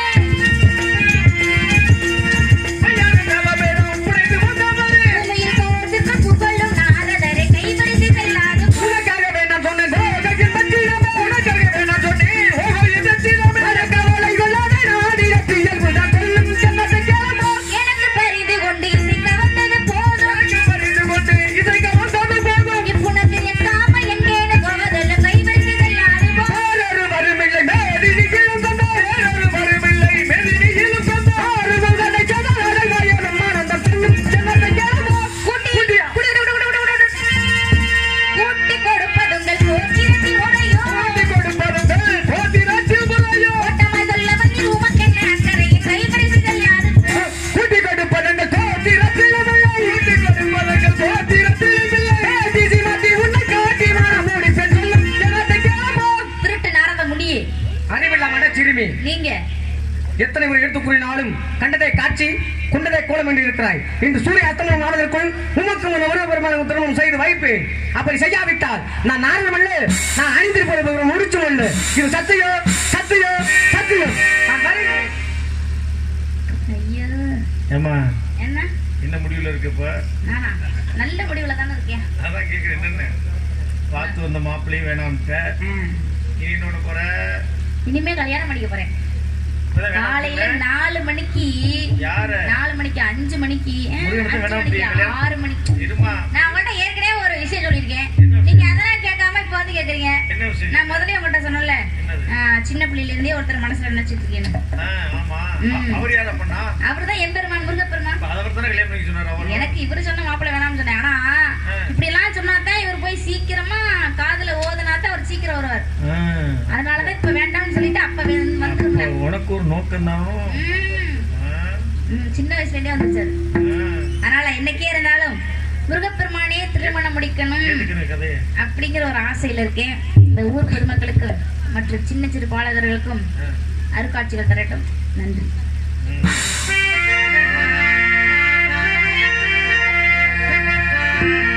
உண்மையில் தோன்றுக்கு புகழும் நாரதரை கைவரிசை செல்லாது உனக்காக வேண்டாம் சொன்னேன் உனக்காக பற்றிடம் உனக்காக வேண்டாம் சொன்னேன் ஓஹோ எதிர்த்திடம் கவலை கொள்ளாத நாடிடத்து இயல்பு நான் சொல்லும் சென்னத்தை கேளமா எனக்கு பரிந்து கொண்டு இசைக்க வந்தது போதும் பறிந்து கொண்டு இசைக்க வந்தது போதும் இப்புணத்தில் எட்டாம எங்கேன போவதல்ல கைவரிசை செல்லாது போ வேறொரு வருமில்லை மேதினி கிழந்தந்த வேறொரு வருமில்லை மேதினி கிழந்தந்த ஆறு மகனை சதவரை வயலும் ஆனந்தம் சொல்லும் சென்னத்தை கேளமா கூட்டி குட்டியா கூட்டி கொடுப்பதுங்கள் போக்கிரத்தில் உடையோ கூட்டி கொடுப்பதுங்கள் போத்திராட்சி முறையோ ஓட்டமா சொல்ல வந்து உமக்கென்ன அக்கறையின் கைவரிசை செல்லாது கூட்டி கொடுப்பதங்கள் போத்திரத்திலுமில்லை கூட்டி கொடுப்பதங்கள் போத்திரத்திலுமில்லை பேசி மாத்தி உன்னை காட்டி மாற மூடி பெண் சொல்லும் சென்னத்தை கேளமா திருட்டு நாரத முடியே அறிவில்லாம சிறுமி நீங்க எத்தனை முறை எடுத்து கூறினாலும் கண்டதை காட்சி கொண்டதை கோலம் என்று இருக்கிறாய் இன்று சூரிய அஸ்தமனம் ஆவதற்குள் உமக்கு முன் உருவ பெருமானுக்கு திருமணம் செய்து வைப்பேன் அப்படி செய்யாவிட்டால் நான் நாரணம் அல்ல நான் அணிந்திருப்பது ஒரு முடிச்சும் அல்ல இது சத்தியோ சத்தியோ சத்தியம் நான் வருகிறேன். ஐயோ ஏமா என்ன என்ன முடிவுல இருக்கு இப்ப நானா நல்ல முடிவுல தானே இருக்கேன் அதான் கேக்குறேன் என்னன்னு பார்த்து வந்த மாப்பிள்ளையும் வேணாம்ட்ட நீ என்னோட போற இனிமே கல்யாணம் பண்ணிக்க போறேன் இப்பதான் வேணாம் காலையில சொன்ன. நாலு மணிக்கு யார நாலு மணிக்கு அஞ்சு மணிக்கு ஆ, முருகனுக்கு அஞ்சு வேணாம் மணிக்கு அப்படியா? ஆறு மணிக்கு இருமா நான் உங்கள்ட்ட ஏற்கனவே ஒரு விஷயம் சொல்லியிருக்கேன் என்ன கேக்குறீங்க என்ன விஷயம் நான் முதல்ல உங்கள்கிட்ட சொன்னேன்ல என்னது? ஆ, சின்ன பிள்ளையில இருந்தே ஒருத்தர் மனசுல நினைச்சிட்டு இருக்கேன் ஆ, ஆமா ம். அவர் யார பண்ணா அவர்தான் எம்பெருமான் முருகப்பெருமான் அப்ப அதை தானே கல்யாணம் பண்ணி சொன்னார் அவர் எனக்கு இவரு சொன்ன மாப்பிள்ளை வேணாம்னு சொன்னேன் ஆனா இப்படி எல்லாம் சொன்னாதான் இவர் போய் சீக்கிரமா காதுல ஓதுனாதான் அவர் சீக்கிரம் வருவார் ஆ. அதனாலதான் இப்ப வேண்டாம்னு சொல்லிட்டு அப்ப வந்து அப்ப வந்துருந்தேன் உனக்கு ஒரு நோக்கம் தானோ சின்ன வயசுல இருந்தே வந்துச்சு அது. அதனால என்னைக்கே இருந்தாலும் முருகப்பெருமானே திருமணம் முடிக்கணும் கேட்டுக்கிறேன் கதையை அப்படிங்கிற ஒரு ஆசையில இருக்கேன் இந்த ஊர் பெருமக்களுக்கு மற்றும் சின்ன சிறு பாலகர்களுக்கும் ஆ. அருட்காட்சிகள் தரட்டும் நன்றி ம்.